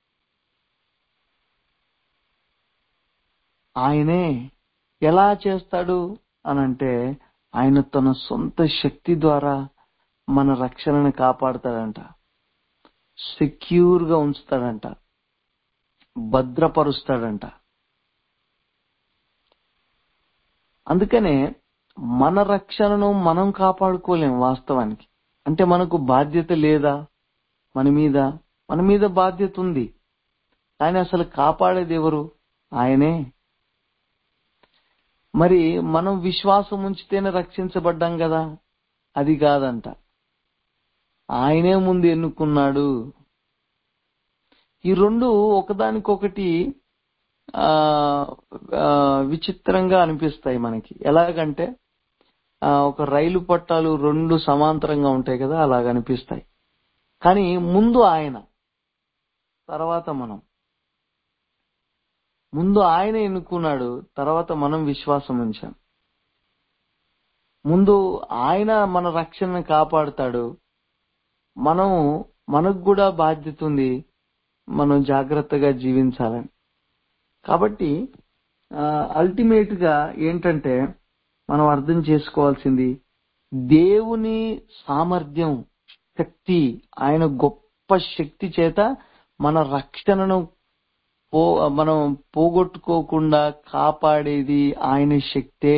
A: ఆయనే ఎలా చేస్తాడు అనంటే ఆయన తన సొంత శక్తి ద్వారా మన రక్షణను కాపాడతాడంట సెక్యూర్ గా ఉంచుతాడంట భద్రపరుస్తాడంట అందుకనే మన రక్షణను మనం కాపాడుకోలేం వాస్తవానికి అంటే మనకు బాధ్యత లేదా మన మీద మన మీద బాధ్యత ఉంది కానీ అసలు కాపాడేది ఎవరు ఆయనే మరి మనం విశ్వాసం ఉంచితేనే రక్షించబడ్డాం కదా అది కాదంట ఆయనే ముందు ఎన్నుకున్నాడు ఈ రెండు ఒకదానికొకటి ఆ ఆ, విచిత్రంగా అనిపిస్తాయి మనకి ఎలాగంటే ఆ, ఒక రైలు పట్టాలు రెండు సమాంతరంగా ఉంటాయి కదా అలాగ అనిపిస్తాయి కానీ ముందు ఆయన తర్వాత మనం ముందు ఆయన ఎన్నుకున్నాడు తర్వాత మనం విశ్వాసం ఉంచాం ముందు ఆయన మన రక్షణను కాపాడుతాడు మనం మనకు కూడా బాధ్యత ఉంది మనం జాగ్రత్తగా జీవించాలని కాబట్టి అల్టిమేట్ గా ఏంటంటే మనం అర్థం చేసుకోవాల్సింది దేవుని సామర్థ్యం శక్తి ఆయన గొప్ప శక్తి చేత మన రక్షణను పో మనం పోగొట్టుకోకుండా కాపాడేది ఆయన శక్తే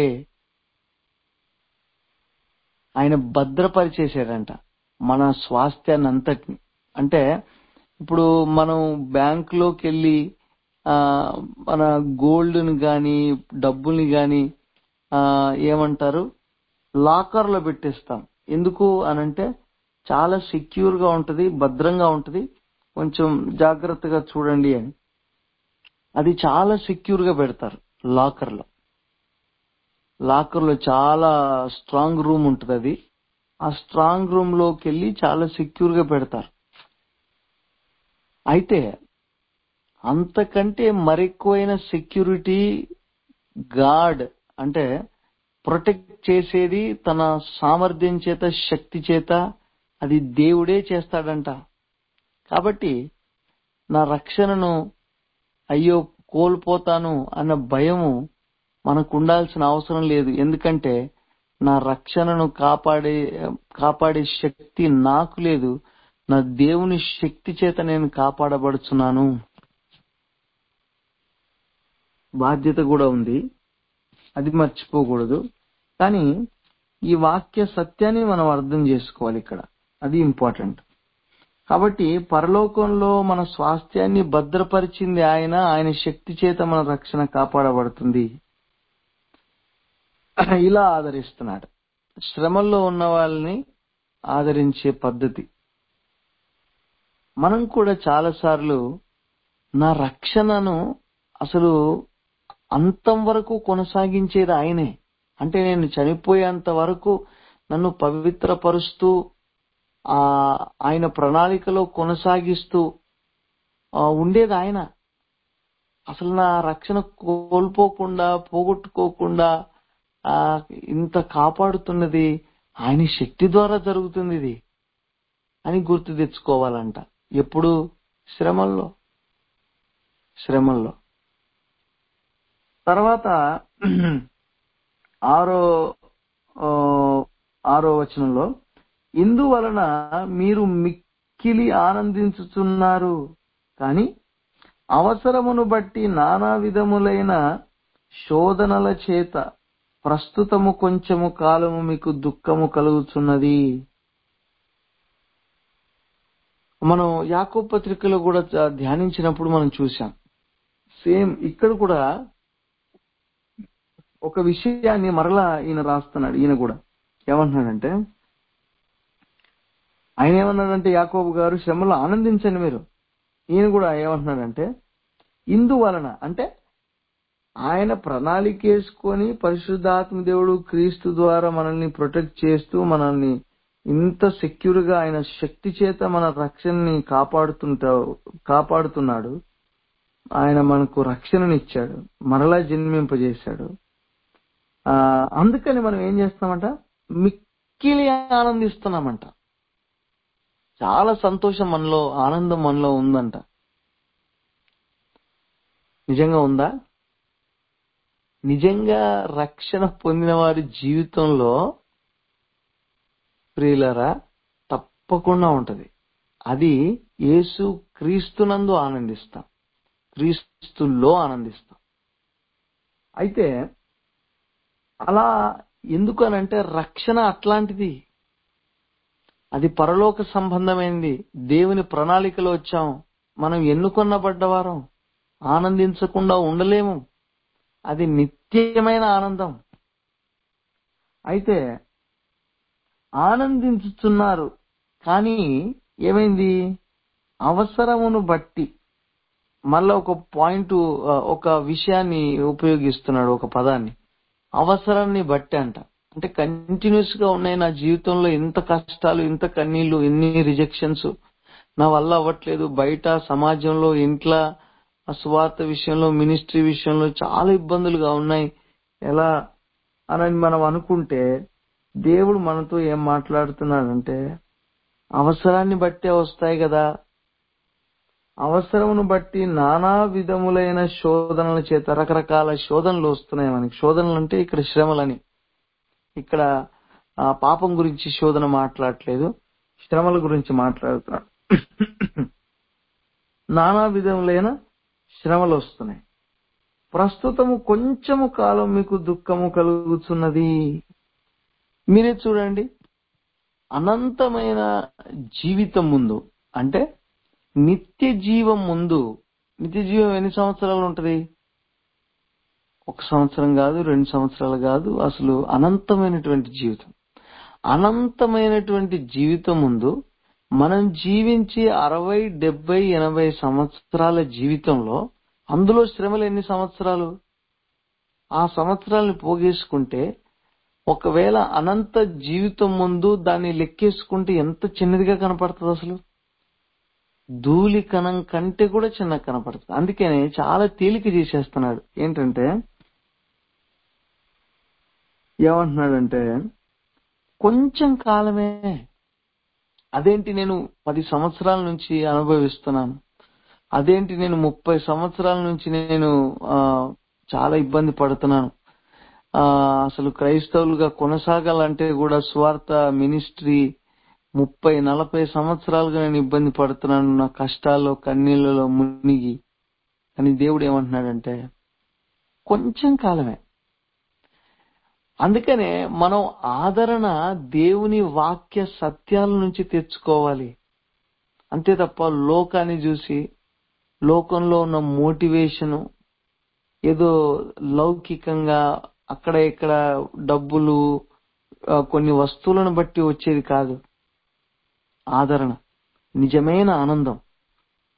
A: ఆయన భద్రపరిచేసాడంట మన స్వాస్థ్యాన్ని అంతటిని అంటే ఇప్పుడు మనం బ్యాంక్ లోకి వెళ్ళి ఆ మన గోల్డ్ ని గాని డబ్బుల్ని గాని ఆ ఏమంటారు లాకర్ లో పెట్టేస్తాం ఎందుకు అనంటే చాలా సెక్యూర్ గా ఉంటది భద్రంగా ఉంటది కొంచెం జాగ్రత్తగా చూడండి అని అది చాలా సెక్యూర్ గా పెడతారు లాకర్ లో లాకర్ లో చాలా స్ట్రాంగ్ రూమ్ ఉంటది అది ఆ స్ట్రాంగ్ రూమ్ లోకి వెళ్ళి చాలా సెక్యూర్ గా పెడతారు అయితే అంతకంటే మరెక్కువైన సెక్యూరిటీ గార్డ్ అంటే ప్రొటెక్ట్ చేసేది తన సామర్థ్యం చేత శక్తి చేత అది దేవుడే చేస్తాడంట కాబట్టి నా రక్షణను అయ్యో కోల్పోతాను అన్న భయము మనకు ఉండాల్సిన అవసరం లేదు ఎందుకంటే నా రక్షణను కాపాడే కాపాడే శక్తి నాకు లేదు నా దేవుని శక్తి చేత నేను కాపాడబడుచున్నాను బాధ్యత కూడా ఉంది అది మర్చిపోకూడదు కానీ ఈ వాక్య సత్యాన్ని మనం అర్థం చేసుకోవాలి ఇక్కడ అది ఇంపార్టెంట్ కాబట్టి పరలోకంలో మన స్వాస్థ్యాన్ని భద్రపరిచింది ఆయన ఆయన శక్తి చేత మన రక్షణ కాపాడబడుతుంది ఇలా ఆదరిస్తున్నాడు శ్రమల్లో ఉన్న వాళ్ళని ఆదరించే పద్ధతి మనం కూడా చాలా సార్లు నా రక్షణను అసలు అంతం వరకు కొనసాగించేది ఆయనే అంటే నేను చనిపోయేంత వరకు నన్ను పవిత్రపరుస్తూ ఆ ఆయన ప్రణాళికలో కొనసాగిస్తూ ఆ, ఉండేది ఆయన అసలు నా రక్షణ కోల్పోకుండా పోగొట్టుకోకుండా ఆ ఇంత కాపాడుతున్నది ఆయన శక్తి ద్వారా జరుగుతుంది ఇది అని గుర్తు తెచ్చుకోవాలంట ఎప్పుడు శ్రమల్లో శ్రమల్లో తర్వాత ఆరో ఆ, ఆరో వచనంలో ఇందువలన మీరు మిక్కిలి ఆనందించుచున్నారు కానీ అవసరమును బట్టి నానా విధములైన శోధనల చేత ప్రస్తుతము కొంచెము కాలము మీకు దుఃఖము కలుగుతున్నది మనం యాకోబ్ పత్రికలో కూడా చ- ధ్యానించినప్పుడు మనం చూసాం సేమ్ ఇక్కడ కూడా ఒక విషయాన్ని మరలా ఈయన రాస్తున్నాడు ఈయన కూడా ఏమంటున్నాడంటే ఆయన ఏమన్నాడంటే యాకోబు గారు శ్రమలో ఆనందించండి మీరు ఈయన కూడా ఏమంటున్నాడంటే ఇందువలన అంటే ఆయన ప్రణాళిక వేసుకొని పరిశుద్ధాత్మ దేవుడు క్రీస్తు ద్వారా మనల్ని ప్రొటెక్ట్ చేస్తూ మనల్ని ఇంత సెక్యూర్ గా ఆయన శక్తి చేత మన రక్షణని కాపాడుతుంటా కాపాడుతున్నాడు ఆయన మనకు రక్షణనిచ్చాడు మరలా జన్మింపజేశాడు ఆ అందుకని మనం ఏం చేస్తామంట మిక్కిలి ఆనందిస్తున్నామంట చాలా సంతోషం మనలో ఆనందం మనలో ఉందంట నిజంగా ఉందా నిజంగా రక్షణ పొందిన వారి జీవితంలో ప్రియులరా తప్పకుండా ఉంటది అది యేసు క్రీస్తునందు ఆనందిస్తాం క్రీస్తుల్లో ఆనందిస్తాం అయితే అలా ఎందుకనంటే రక్షణ అట్లాంటిది అది పరలోక సంబంధమైనది దేవుని ప్రణాళికలో వచ్చాం మనం ఎన్నుకొన్నబడ్డవారం ఆనందించకుండా ఉండలేము అది నిత్యమైన ఆనందం అయితే ఆనందించుతున్నారు కానీ ఏమైంది అవసరమును బట్టి మళ్ళా ఒక పాయింట్ ఒక విషయాన్ని ఉపయోగిస్తున్నాడు ఒక పదాన్ని అవసరాన్ని బట్టి అంట అంటే కంటిన్యూస్ గా ఉన్నాయి నా జీవితంలో ఎంత కష్టాలు ఇంత కన్నీళ్లు ఎన్ని రిజెక్షన్స్ నా వల్ల అవ్వట్లేదు బయట సమాజంలో ఇంట్లో ఆ సువార్త విషయంలో మినిస్ట్రీ విషయంలో చాలా ఇబ్బందులుగా ఉన్నాయి ఎలా అని మనం అనుకుంటే దేవుడు మనతో ఏం మాట్లాడుతున్నాడంటే అవసరాన్ని బట్టే వస్తాయి కదా అవసరమును బట్టి నానా విధములైన శోధనల చేత రకరకాల శోధనలు వస్తున్నాయి మనకి శోధనలు అంటే ఇక్కడ శ్రమలని ఇక్కడ ఆ పాపం గురించి శోధన మాట్లాడట్లేదు శ్రమల గురించి మాట్లాడుతున్నాడు నానా విధములైన శ్రమలు వస్తున్నాయి ప్రస్తుతము కొంచెము కాలం మీకు దుఃఖము కలుగుతున్నది మీరే చూడండి అనంతమైన జీవితం ముందు అంటే నిత్య జీవం ముందు నిత్య జీవం ఎన్ని సంవత్సరాలు ఉంటది ఒక సంవత్సరం కాదు రెండు సంవత్సరాలు కాదు అసలు అనంతమైనటువంటి జీవితం అనంతమైనటువంటి జీవితం ముందు మనం జీవించి అరవై డెబ్బై ఎనభై సంవత్సరాల జీవితంలో అందులో శ్రమలు ఎన్ని సంవత్సరాలు ఆ సంవత్సరాలను పోగేసుకుంటే ఒకవేళ అనంత జీవితం ముందు దాన్ని లెక్కేసుకుంటే ఎంత చిన్నదిగా కనపడుతుంది అసలు ధూళి కణం కంటే కూడా చిన్న కనపడుతుంది అందుకనే చాలా తేలిక చేసేస్తున్నాడు ఏంటంటే ఏమంటున్నాడంటే కొంచెం కాలమే అదేంటి నేను పది సంవత్సరాల నుంచి అనుభవిస్తున్నాను అదేంటి నేను ముప్పై సంవత్సరాల నుంచి నేను ఆ, చాలా ఇబ్బంది పడుతున్నాను ఆ అసలు క్రైస్తవులుగా కొనసాగాలంటే కూడా స్వార్థ మినిస్ట్రీ ముప్పై నలభై సంవత్సరాలుగా నేను ఇబ్బంది పడుతున్నాను నా కష్టాల్లో కన్నీళ్లలో మునిగి అని దేవుడు ఏమంటున్నాడంటే కొంచెం కాలమే అందుకనే మనం ఆదరణ దేవుని వాక్య సత్యాల నుంచి తెచ్చుకోవాలి అంతే తప్ప లోకాన్ని చూసి లోకంలో ఉన్న మోటివేషను ఏదో లౌకికంగా అక్కడ ఇక్కడ డబ్బులు ఆ, కొన్ని వస్తువులను బట్టి వచ్చేది కాదు ఆదరణ నిజమైన ఆనందం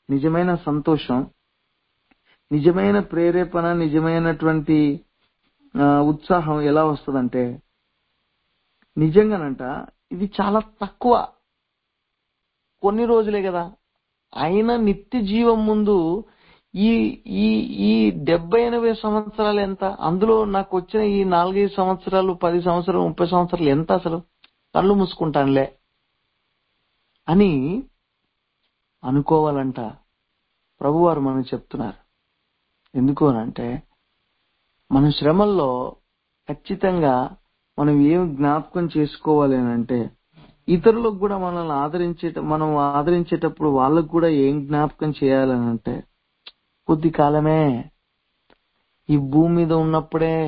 A: నిజమైన సంతోషం నిజమైన ప్రేరేపణ నిజమైనటువంటి ఆ, ఉత్సాహం ఎలా వస్తుందంటే నిజంగానంట ఇది చాలా తక్కువ కొన్ని రోజులే కదా అయినా నిత్య జీవం ముందు ఈ ఈ ఈ డెబ్బై ఎనభై సంవత్సరాలు ఎంత అందులో నాకు వచ్చిన ఈ నాలుగైదు సంవత్సరాలు పది సంవత్సరాలు ముప్పై సంవత్సరాలు ఎంత అసలు కళ్ళు మూసుకుంటానులే అని అనుకోవాలంట ప్రభువారు మనకు చెప్తున్నారు ఎందుకు అనంటే మన శ్రమల్లో ఖచ్చితంగా మనం ఏం జ్ఞాపకం చేసుకోవాలి అని అంటే ఇతరులకు కూడా మనల్ని ఆదరించేట మనం ఆదరించేటప్పుడు వాళ్ళకు కూడా ఏం జ్ఞాపకం చేయాలని అంటే కొద్ది కాలమే ఈ భూమి మీద ఉన్నప్పుడే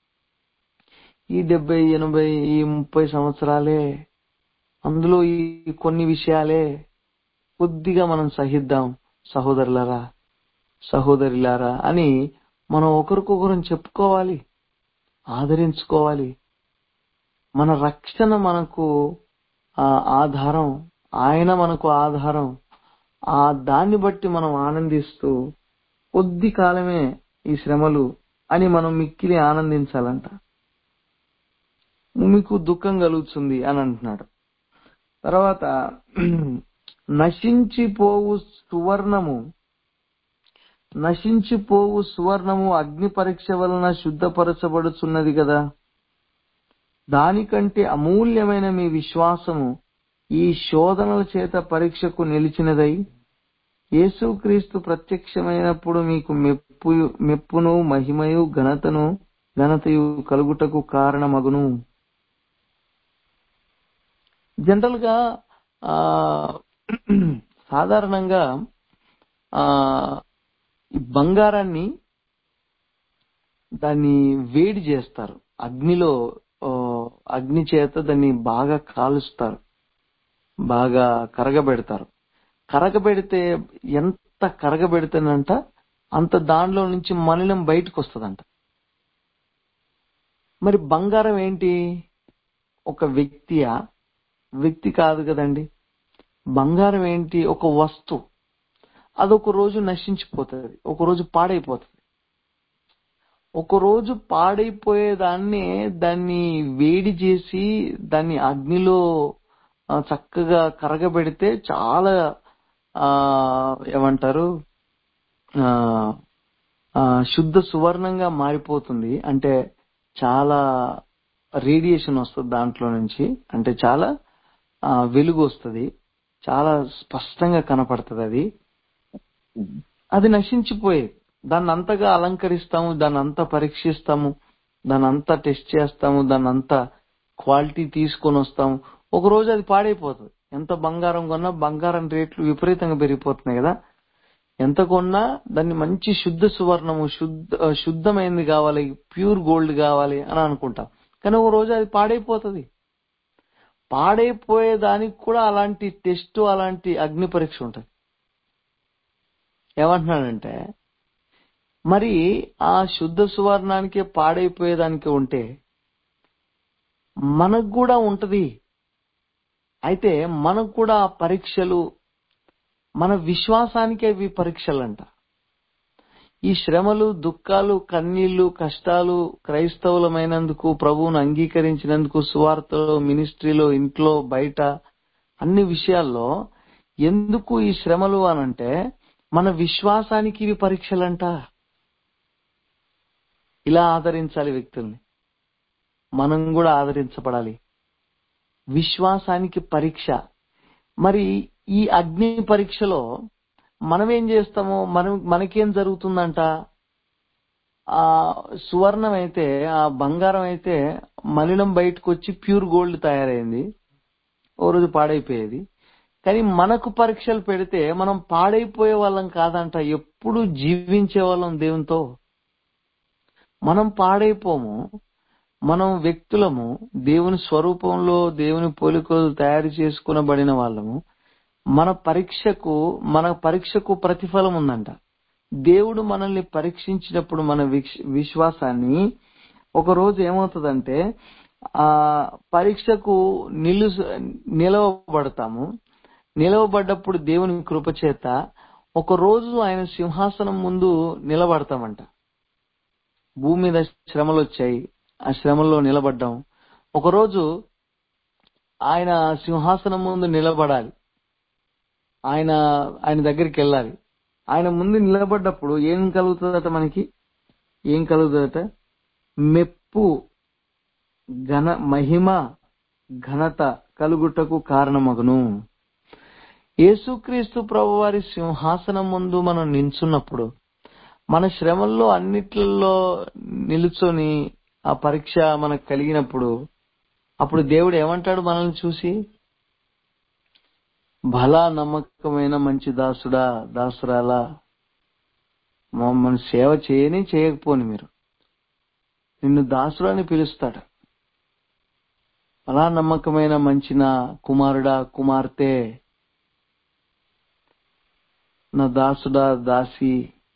A: ఈ డెబ్బై ఎనభై ఈ ముప్పై సంవత్సరాలే అందులో ఈ కొన్ని విషయాలే కొద్దిగా మనం సహిద్దాం సహోదరులారా సహోదరులారా అని మనం ఒకరికొకరం చెప్పుకోవాలి ఆదరించుకోవాలి మన రక్షణ మనకు ఆ ఆధారం ఆయన మనకు ఆధారం ఆ దాన్ని బట్టి మనం ఆనందిస్తూ కొద్ది కాలమే ఈ శ్రమలు అని మనం మిక్కిలి ఆనందించాలంట మీకు దుఃఖం కలుగుతుంది అని అంటున్నాడు తర్వాత నశించిపోవు సువర్ణము నశించిపోవు సువర్ణము అగ్ని పరీక్ష వలన శుద్ధపరచబడుచున్నది కదా దానికంటే అమూల్యమైన మీ విశ్వాసము ఈ శోధనల చేత పరీక్షకు నిలిచినదై యేసుక్రీస్తు ప్రత్యక్షమైనప్పుడు మీకు మెప్పు మెప్పును మహిమయు ఘనతను ఘనతయు కలుగుటకు కారణమగును జనరల్ గా ఆ, సాధారణంగా ఆ ఈ బంగారాన్ని దాన్ని వేడి చేస్తారు అగ్నిలో ఆ, అగ్ని చేత దాన్ని బాగా కాలుస్తారు బాగా కరగబెడతారు కరగబెడితే ఎంత కరగబెడితేనంట అంత దానిలో నుంచి మలినం బయటకు వస్తుందంట మరి బంగారం ఏంటి ఒక వ్యక్తియా వ్యక్తి కాదు కదండి బంగారం ఏంటి ఒక వస్తువు అదొక రోజు నశించిపోతుంది ఒక రోజు పాడైపోతుంది ఒక రోజు పాడైపోయేదాన్ని దాన్ని వేడి చేసి దాన్ని అగ్నిలో ఆ, చక్కగా కరగబెడితే చాలా ఆ ఏమంటారు ఆ ఆ, శుద్ధ సువర్ణంగా మారిపోతుంది అంటే చాలా రేడియేషన్ వస్తుంది దాంట్లో నుంచి అంటే చాలా ఆ, వెలుగు వస్తుంది చాలా స్పష్టంగా కనపడుతుంది అది అది నశించిపోయేది దాన్ని అంతగా అలంకరిస్తాము దాన్ని అంతా పరీక్షిస్తాము దాన్ని అంతా టెస్ట్ చేస్తాము దాన్ని అంతా క్వాలిటీ తీసుకొని వస్తాము ఒక రోజు అది పాడైపోతుంది ఎంత బంగారం కొన్నా బంగారం రేట్లు విపరీతంగా పెరిగిపోతున్నాయి కదా ఎంత కొన్నా దాన్ని మంచి శుద్ధ సువర్ణము శుద్ధ ఆ, శుద్ధమైనది కావాలి ప్యూర్ గోల్డ్ కావాలి అని అనుకుంటాం కానీ ఒక రోజు అది పాడైపోతుంది పాడైపోయే దానికి కూడా అలాంటి టెస్ట్ అలాంటి అగ్ని పరీక్ష ఉంటుంది ఏమంటున్నాడంటే మరి ఆ శుద్ధ సువర్ణానికి పాడైపోయేదానికి ఉంటే మనకు కూడా ఉంటది అయితే మనకు కూడా ఆ పరీక్షలు మన విశ్వాసానికి అవి పరీక్షలంట ఈ శ్రమలు దుఃఖాలు కన్నీళ్లు కష్టాలు క్రైస్తవులమైనందుకు ప్రభువును అంగీకరించినందుకు సువార్తలో మినిస్ట్రీలో ఇంట్లో బయట అన్ని విషయాల్లో ఎందుకు ఈ శ్రమలు అనంటే మన విశ్వాసానికి ఇవి పరీక్షలంట ఇలా ఆదరించాలి వ్యక్తుల్ని మనం కూడా ఆదరించబడాలి విశ్వాసానికి పరీక్ష మరి ఈ అగ్ని పరీక్షలో మనం ఏం చేస్తామో మనం మనకేం జరుగుతుందంట ఆ సువర్ణం అయితే ఆ బంగారం అయితే మలినం బయటకు వచ్చి ప్యూర్ గోల్డ్ తయారైంది ఓ రోజు పాడైపోయేది కానీ మనకు పరీక్షలు పెడితే మనం పాడైపోయే వాళ్ళం కాదంట ఎప్పుడు జీవించే వాళ్ళం దేవునితో మనం పాడైపోము మనం వ్యక్తులము దేవుని స్వరూపంలో దేవుని పోలికలు తయారు చేసుకునబడిన వాళ్ళము మన పరీక్షకు మన పరీక్షకు ప్రతిఫలం ఉందంట దేవుడు మనల్ని పరీక్షించినప్పుడు మన విక్ష- విశ్వాసాన్ని ఒక రోజు ఏమవుతుందంటే ఆ పరీక్షకు నిలు నిలవబడతాము నిలవబడ్డప్పుడు దేవుని కృప చేత ఒక రోజు ఆయన సింహాసనం ముందు నిలబడతామంట భూమి మీద శ్రమలు వచ్చాయి ఆ శ్రమల్లో నిలబడ్డాం ఒకరోజు ఆయన సింహాసనం ముందు నిలబడాలి ఆయన ఆయన దగ్గరికి వెళ్ళాలి ఆయన ముందు నిలబడ్డప్పుడు ఏం కలుగుతుందట మనకి ఏం కలుగుతుందట మెప్పు ఘన మహిమ ఘనత కలుగుటకు కారణమగును యేసుక్రీస్తు ప్రభు వారి సింహాసనం ముందు మనం నించున్నప్పుడు మన శ్రమల్లో అన్నిట్లలో నిలుచొని ఆ పరీక్ష మనకు కలిగినప్పుడు అప్పుడు దేవుడు ఏమంటాడు మనల్ని చూసి భలా నమ్మకమైన మంచి దాసుడా దాసురాలా మమ్మల్ని సేవ చేయని చేయకపోని మీరు నిన్ను దాసుడు అని పిలుస్తాడు అలా నమ్మకమైన మంచిన కుమారుడా కుమార్తె నా దాసుడా దాసి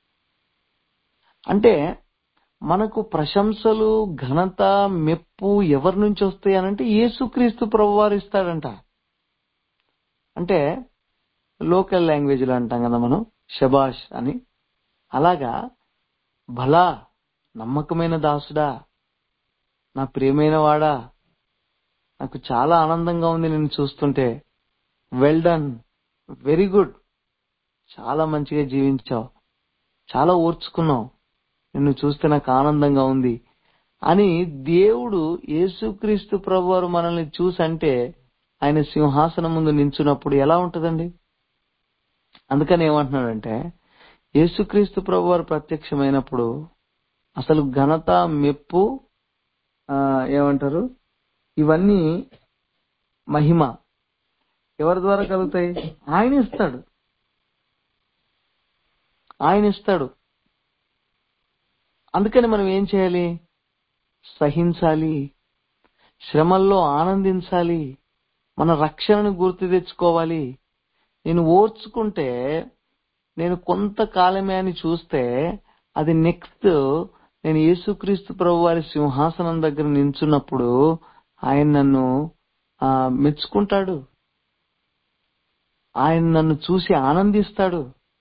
A: అంటే మనకు ప్రశంసలు ఘనత మెప్పు ఎవరి నుంచి వస్తాయి అనంటే యేసుక్రీస్తు ప్రభువారు ఇస్తాడంట అంటే లోకల్ లాంగ్వేజ్ లో అంటాం కదా మనం షబాష్ అని అలాగా భలా నమ్మకమైన దాసుడా నా ప్రియమైన వాడా నాకు చాలా ఆనందంగా ఉంది నేను చూస్తుంటే వెల్ డన్ వెరీ గుడ్ చాలా మంచిగా జీవించావు చాలా ఓర్చుకున్నావు నిన్ను చూస్తే నాకు ఆనందంగా ఉంది అని దేవుడు యేసుక్రీస్తు ప్రభువారు మనల్ని చూసంటే ఆయన సింహాసనం ముందు నించున్నప్పుడు ఎలా ఉంటదండి అందుకని ఏమంటున్నాడంటే యేసుక్రీస్తు ప్రభువారు ప్రత్యక్షమైనప్పుడు అసలు ఘనత మెప్పు ఆ, ఏమంటారు ఇవన్నీ మహిమ ఎవరి ద్వారా కలుగుతాయి ఆయన ఇస్తాడు ఆయన ఇస్తాడు అందుకని మనం ఏం చేయాలి సహించాలి శ్రమల్లో ఆనందించాలి మన రక్షణను గుర్తు తెచ్చుకోవాలి నేను ఓర్చుకుంటే నేను కొంతకాలమే అని చూస్తే అది నెక్స్ట్ నేను యేసుక్రీస్తు ప్రభు వారి సింహాసనం దగ్గర నించున్నప్పుడు ఆయన నన్ను ఆ, మెచ్చుకుంటాడు ఆయన నన్ను చూసి ఆనందిస్తాడు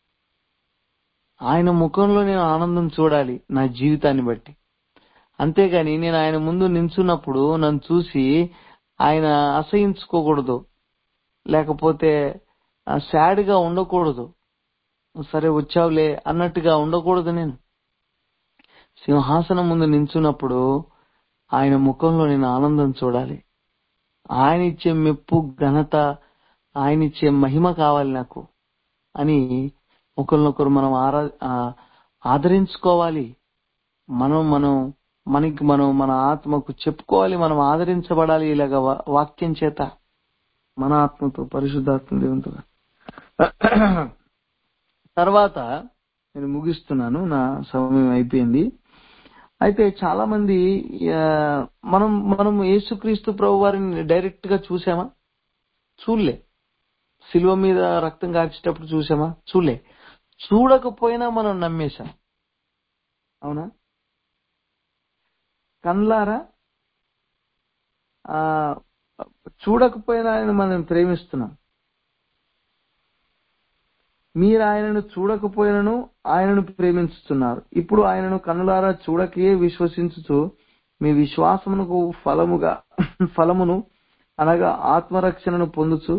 A: ఆయన ముఖంలో నేను ఆనందం చూడాలి నా జీవితాన్ని బట్టి అంతేగాని నేను ఆయన ముందు నించున్నప్పుడు నన్ను చూసి ఆయన అసహించుకోకూడదు లేకపోతే సాడ్ గా ఉండకూడదు సరే వచ్చావులే అన్నట్టుగా ఉండకూడదు నేను సింహాసనం ముందు నించున్నప్పుడు ఆయన ముఖంలో నేను ఆనందం చూడాలి ఆయన ఇచ్చే మెప్పు ఘనత ఆయన ఇచ్చే మహిమ కావాలి నాకు అని ఒకరినొకరు మనం ఆరా ఆ, ఆదరించుకోవాలి మనం మనం మనకి మనం మన ఆత్మకు చెప్పుకోవాలి మనం ఆదరించబడాలి ఇలాగ వా- వాక్యం చేత మన ఆత్మతో పరిశుద్ధాత్మ దేవునితో తర్వాత నేను ముగిస్తున్నాను నా సమయం అయిపోయింది అయితే చాలా మంది ఆ, మనం మనం యేసుక్రీస్తు ప్రభు వారిని డైరెక్ట్ గా చూసామా చూడలే శిలువ మీద రక్తం కార్చేటప్పుడు చూసామా చూడలే చూడకపోయినా మనం నమ్మేశాం అవునా కన్లారా ఆ, చూడకపోయినా ఆయన మనం ప్రేమిస్తున్నాం మీరు ఆయనను చూడకపోయినను ఆయనను ప్రేమించుతున్నారు ఇప్పుడు ఆయనను కనులారా చూడకే విశ్వసించుచు మీ విశ్వాసమునకు ఫలముగా ఫలమును అనగా ఆత్మరక్షణను పొందుచు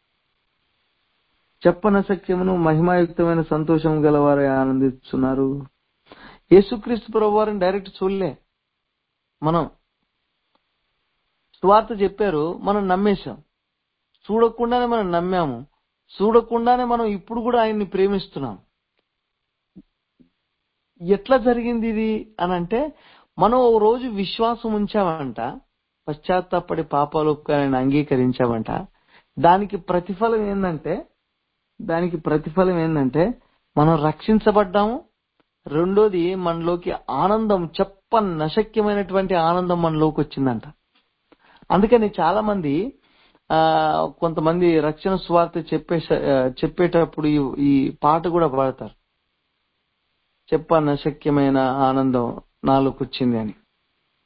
A: చెప్పన సత్యమును మహిమాయుక్తమైన సంతోషం గలవారే ఆనందిస్తున్నారు యేసుక్రీస్తు ప్రభు వారిని డైరెక్ట్ చూడలే మనం స్వార్థ చెప్పారు మనం నమ్మేశాం చూడకుండానే మనం నమ్మాము చూడకుండానే మనం ఇప్పుడు కూడా ఆయన్ని ప్రేమిస్తున్నాం ఎట్లా జరిగింది ఇది అని అంటే మనం ఓ రోజు విశ్వాసం ఉంచామంట పశ్చాత్తాపడి పాపాలు ఒప్పుకొని అంగీకరించామంట దానికి ప్రతిఫలం ఏంటంటే దానికి ప్రతిఫలం ఏంటంటే మనం రక్షించబడ్డాము రెండోది మనలోకి ఆనందం చెప్ప నశక్యమైనటువంటి ఆనందం మనలోకి వచ్చిందంట అందుకని చాలా మంది ఆ కొంతమంది రక్షణ స్వార్థ చెప్పే చెప్పేటప్పుడు ఈ ఈ పాట కూడా పాడతారు చెప్ప నశక్యమైన ఆనందం నాలోకి వచ్చింది అని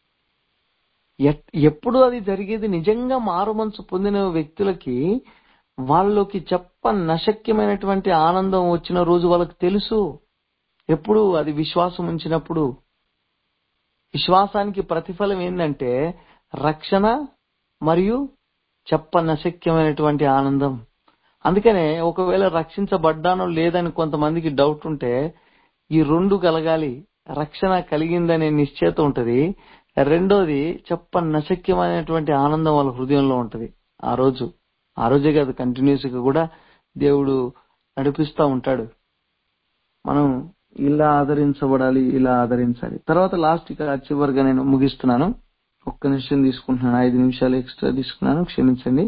A: ఎట్- ఎప్పుడు అది జరిగేది నిజంగా మారు మనసు పొందిన వ్యక్తులకి వాళ్ళలోకి చెప్ప నశక్యమైనటువంటి ఆనందం వచ్చిన రోజు వాళ్ళకి తెలుసు ఎప్పుడు అది విశ్వాసం ఉంచినప్పుడు విశ్వాసానికి ప్రతిఫలం ఏంటంటే రక్షణ మరియు చెప్పనశక్యమైనటువంటి ఆనందం అందుకనే ఒకవేళ రక్షించబడ్డానో లేదని కొంతమందికి డౌట్ ఉంటే ఈ రెండు కలగాలి రక్షణ కలిగిందనే నిశ్చయత ఉంటది రెండోది చెప్పనశక్యమైనటువంటి ఆనందం వాళ్ళ హృదయంలో ఉంటది ఆ రోజు ఆ రోజే కాదు కంటిన్యూస్ గా కూడా దేవుడు నడిపిస్తా ఉంటాడు మనం ఇలా ఆదరించబడాలి ఇలా ఆదరించాలి తర్వాత లాస్ట్ ఇక చివరిగా నేను ముగిస్తున్నాను ఒక్క నిమిషం తీసుకుంటున్నాను ఐదు నిమిషాలు ఎక్స్ట్రా తీసుకున్నాను క్షమించండి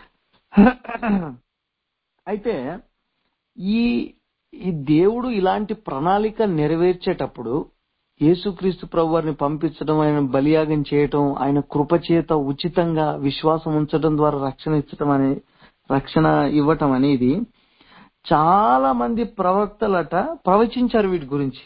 A: అయితే ఈ ఈ దేవుడు ఇలాంటి ప్రణాళిక నెరవేర్చేటప్పుడు యేసుక్రీస్తు ప్రభు వారిని పంపించడం ఆయన బలియాగం చేయటం ఆయన కృపచేత ఉచితంగా విశ్వాసం ఉంచడం ద్వారా రక్షణ ఇచ్చటం అనే రక్షణ ఇవ్వటం అనేది చాలా మంది ప్రవక్తలట ప్రవచించారు వీటి గురించి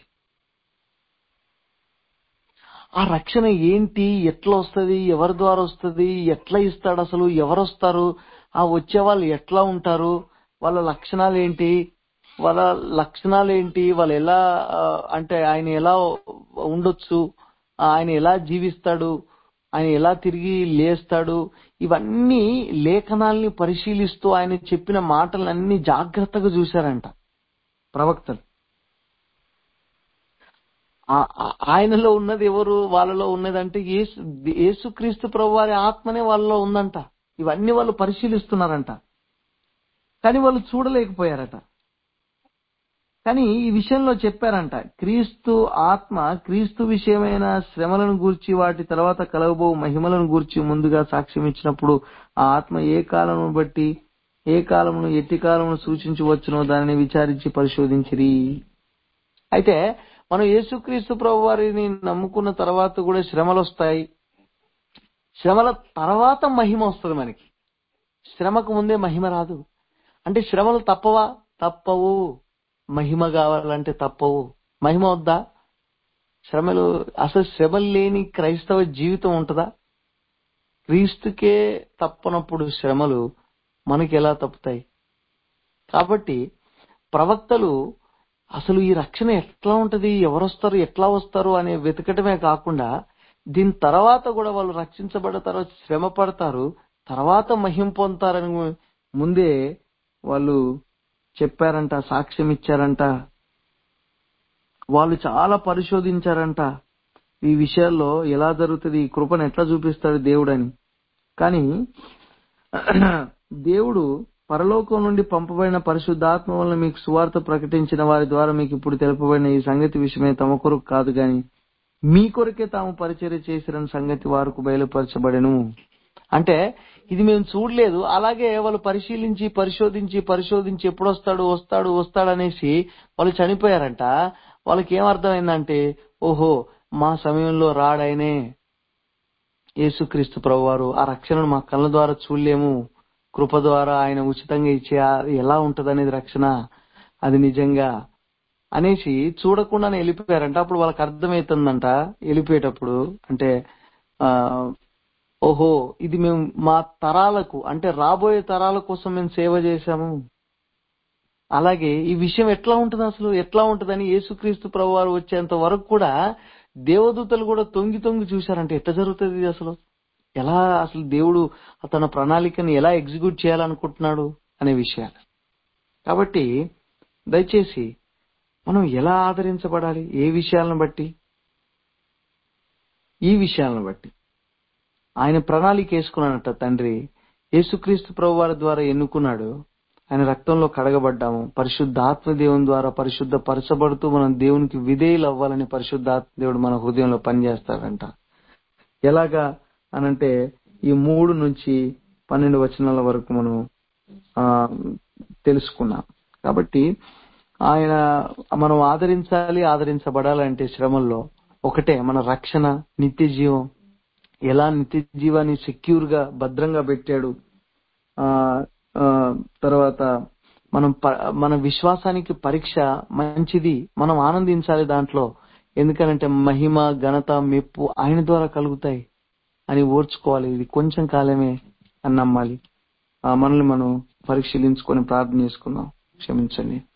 A: ఆ రక్షణ ఏంటి ఎట్లా వస్తుంది ఎవరి ద్వారా వస్తుంది ఎట్లా ఇస్తాడు అసలు ఎవరు వస్తారు ఆ వచ్చే వాళ్ళు ఎట్లా ఉంటారు వాళ్ళ లక్షణాలు ఏంటి వాళ్ళ లక్షణాలు ఏంటి వాళ్ళు ఎలా ఆ, అంటే ఆయన ఎలా ఉండొచ్చు ఆయన ఎలా జీవిస్తాడు ఆయన ఎలా తిరిగి లేస్తాడు ఇవన్నీ లేఖనాల్ని పరిశీలిస్తూ ఆయన చెప్పిన మాటలన్నీ జాగ్రత్తగా చూశారంట ప్రవక్తలు ఆ- ఆ- ఆయనలో ఉన్నది ఎవరు వాళ్ళలో ఉన్నదంటే యేసు యేసుక్రీస్తు ప్రభు వారి ఆత్మనే వాళ్ళలో ఉందంట ఇవన్నీ వాళ్ళు పరిశీలిస్తున్నారంట కానీ వాళ్ళు చూడలేకపోయారట కానీ ఈ విషయంలో చెప్పారంట క్రీస్తు ఆత్మ క్రీస్తు విషయమైన శ్రమలను గూర్చి వాటి తర్వాత కలగబో మహిమలను గూర్చి ముందుగా సాక్ష్యం ఇచ్చినప్పుడు ఆ ఆత్మ ఏ కాలమును బట్టి ఏ కాలమును ఎట్టి కాలమును సూచించవచ్చునో దానిని విచారించి పరిశోధించిరి అయితే మనం యేసుక్రీస్తు ప్రభు వారిని నమ్ముకున్న తర్వాత కూడా శ్రమలు వస్తాయి శ్రమల తర్వాత మహిమ వస్తుంది మనకి శ్రమకు ముందే మహిమ రాదు అంటే శ్రమలు తప్పవా తప్పవు మహిమ కావాలంటే తప్పవు మహిమ వద్దా శ్రమలు అసలు శ్రమలు లేని క్రైస్తవ జీవితం ఉంటుందా క్రీస్తుకే తప్పనప్పుడు శ్రమలు మనకి ఎలా తప్పుతాయి కాబట్టి ప్రవక్తలు అసలు ఈ రక్షణ ఎట్లా ఉంటది ఎవరు వస్తారు ఎట్లా వస్తారు అనే వెతకటమే కాకుండా దీని తర్వాత కూడా వాళ్ళు రక్షించబడ్డ తర్వాత శ్రమ పడతారు తర్వాత మహిం పొందుతారని ముందే వాళ్ళు చెప్పారంట సాక్ష్యం ఇచ్చారంట వాళ్ళు చాలా పరిశోధించారంట ఈ విషయాల్లో ఎలా జరుగుతుంది ఈ కృపను ఎట్లా చూపిస్తాడు దేవుడని కానీ దేవుడు పరలోకం నుండి పంపబడిన పరిశుద్ధాత్మ వలన మీకు సువార్త ప్రకటించిన వారి ద్వారా మీకు ఇప్పుడు తెలుపబడిన ఈ సంగతి విషయమే తమ కొరకు కాదు గాని మీ కొరకే తాము పరిచర్య చేసిన సంగతి వారికి బయలుపరచబడెను అంటే ఇది మేము చూడలేదు అలాగే వాళ్ళు పరిశీలించి పరిశోధించి పరిశోధించి ఎప్పుడు వస్తాడు వస్తాడు వస్తాడు అనేసి వాళ్ళు చనిపోయారంట వాళ్ళకి ఏం అర్థమైందంటే ఓహో మా సమయంలో రాడాయనే యేసుక్రీస్తు ప్రభువారు ఆ రక్షణను మా కళ్ళ ద్వారా చూడలేము కృప ద్వారా ఆయన ఉచితంగా ఇచ్చే ఆ ఎలా ఉంటదనేది రక్షణ అది నిజంగా అనేసి చూడకుండానే వెళ్ళిపోయారంట అప్పుడు వాళ్ళకి అర్థమవుతుందంట వెళ్ళిపోయేటప్పుడు అంటే ఆ ఓహో ఇది మేము మా తరాలకు అంటే రాబోయే తరాల కోసం మేము సేవ చేశాము అలాగే ఈ విషయం ఎట్లా ఉంటుంది అసలు ఎట్లా ఉంటదని యేసుక్రీస్తు ప్రభు వారు వచ్చేంత వరకు కూడా దేవదూతలు కూడా తొంగి తొంగి చూశారంటే ఎట్లా జరుగుతుంది ఇది అసలు ఎలా అసలు దేవుడు తన ప్రణాళికని ఎలా ఎగ్జిక్యూట్ చేయాలనుకుంటున్నాడు అనే విషయాలు కాబట్టి దయచేసి మనం ఎలా ఆదరించబడాలి ఏ విషయాలను బట్టి ఈ విషయాలను బట్టి ఆయన ప్రణాళిక వేసుకున్నాడట తండ్రి యేసుక్రీస్తు ప్రభు వారి ద్వారా ఎన్నుకున్నాడు ఆయన రక్తంలో కడగబడ్డాము పరిశుద్ధాత్మ దేవుని ద్వారా పరిశుద్ధ పరచబడుతూ మనం దేవునికి విధేయులు అవ్వాలని పరిశుద్ధాత్మ దేవుడు మన హృదయంలో పనిచేస్తాడంట ఎలాగా అనంటే ఈ మూడు నుంచి పన్నెండు వచనాల వరకు మనం ఆ తెలుసుకున్నాం కాబట్టి ఆయన మనం ఆదరించాలి ఆదరించబడాలంటే శ్రమల్లో ఒకటే మన రక్షణ నిత్య జీవం ఎలా నిత్య జీవాన్ని సెక్యూర్ గా భద్రంగా పెట్టాడు ఆ ఆ, తర్వాత మనం ప- మన విశ్వాసానికి పరీక్ష మంచిది మనం ఆనందించాలి దాంట్లో ఎందుకనంటే మహిమ ఘనత మెప్పు ఆయన ద్వారా కలుగుతాయి అని ఓర్చుకోవాలి ఇది కొంచెం కాలమే అని నమ్మాలి ఆ, మనల్ని మనం పరిశీలించుకొని ప్రార్థన చేసుకుందాం క్షమించండి